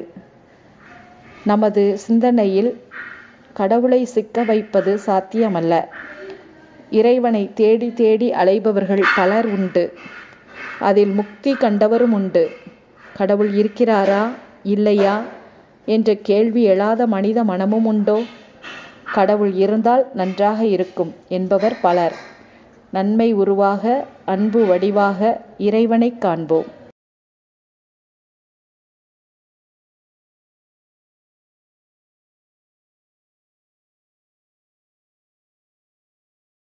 நமது சிந்தனையில் கடவுளை சிக்க வைப்பது சாத்தியமல்ல இறைவனை தேடி தேடி அலைபவர்கள் பலர் உண்டு அதில் முக்தி கண்டவரும் உண்டு கடவுள் இருக்கிறாரா இல்லையா என்ற கேள்வி எழாத மனித மனமும் உண்டோ கடவுள் இருந்தால் நன்றாக இருக்கும் என்பவர் பலர் நன்மை உருவாக அன்பு வடிவாக இறைவனைக் காண்போம்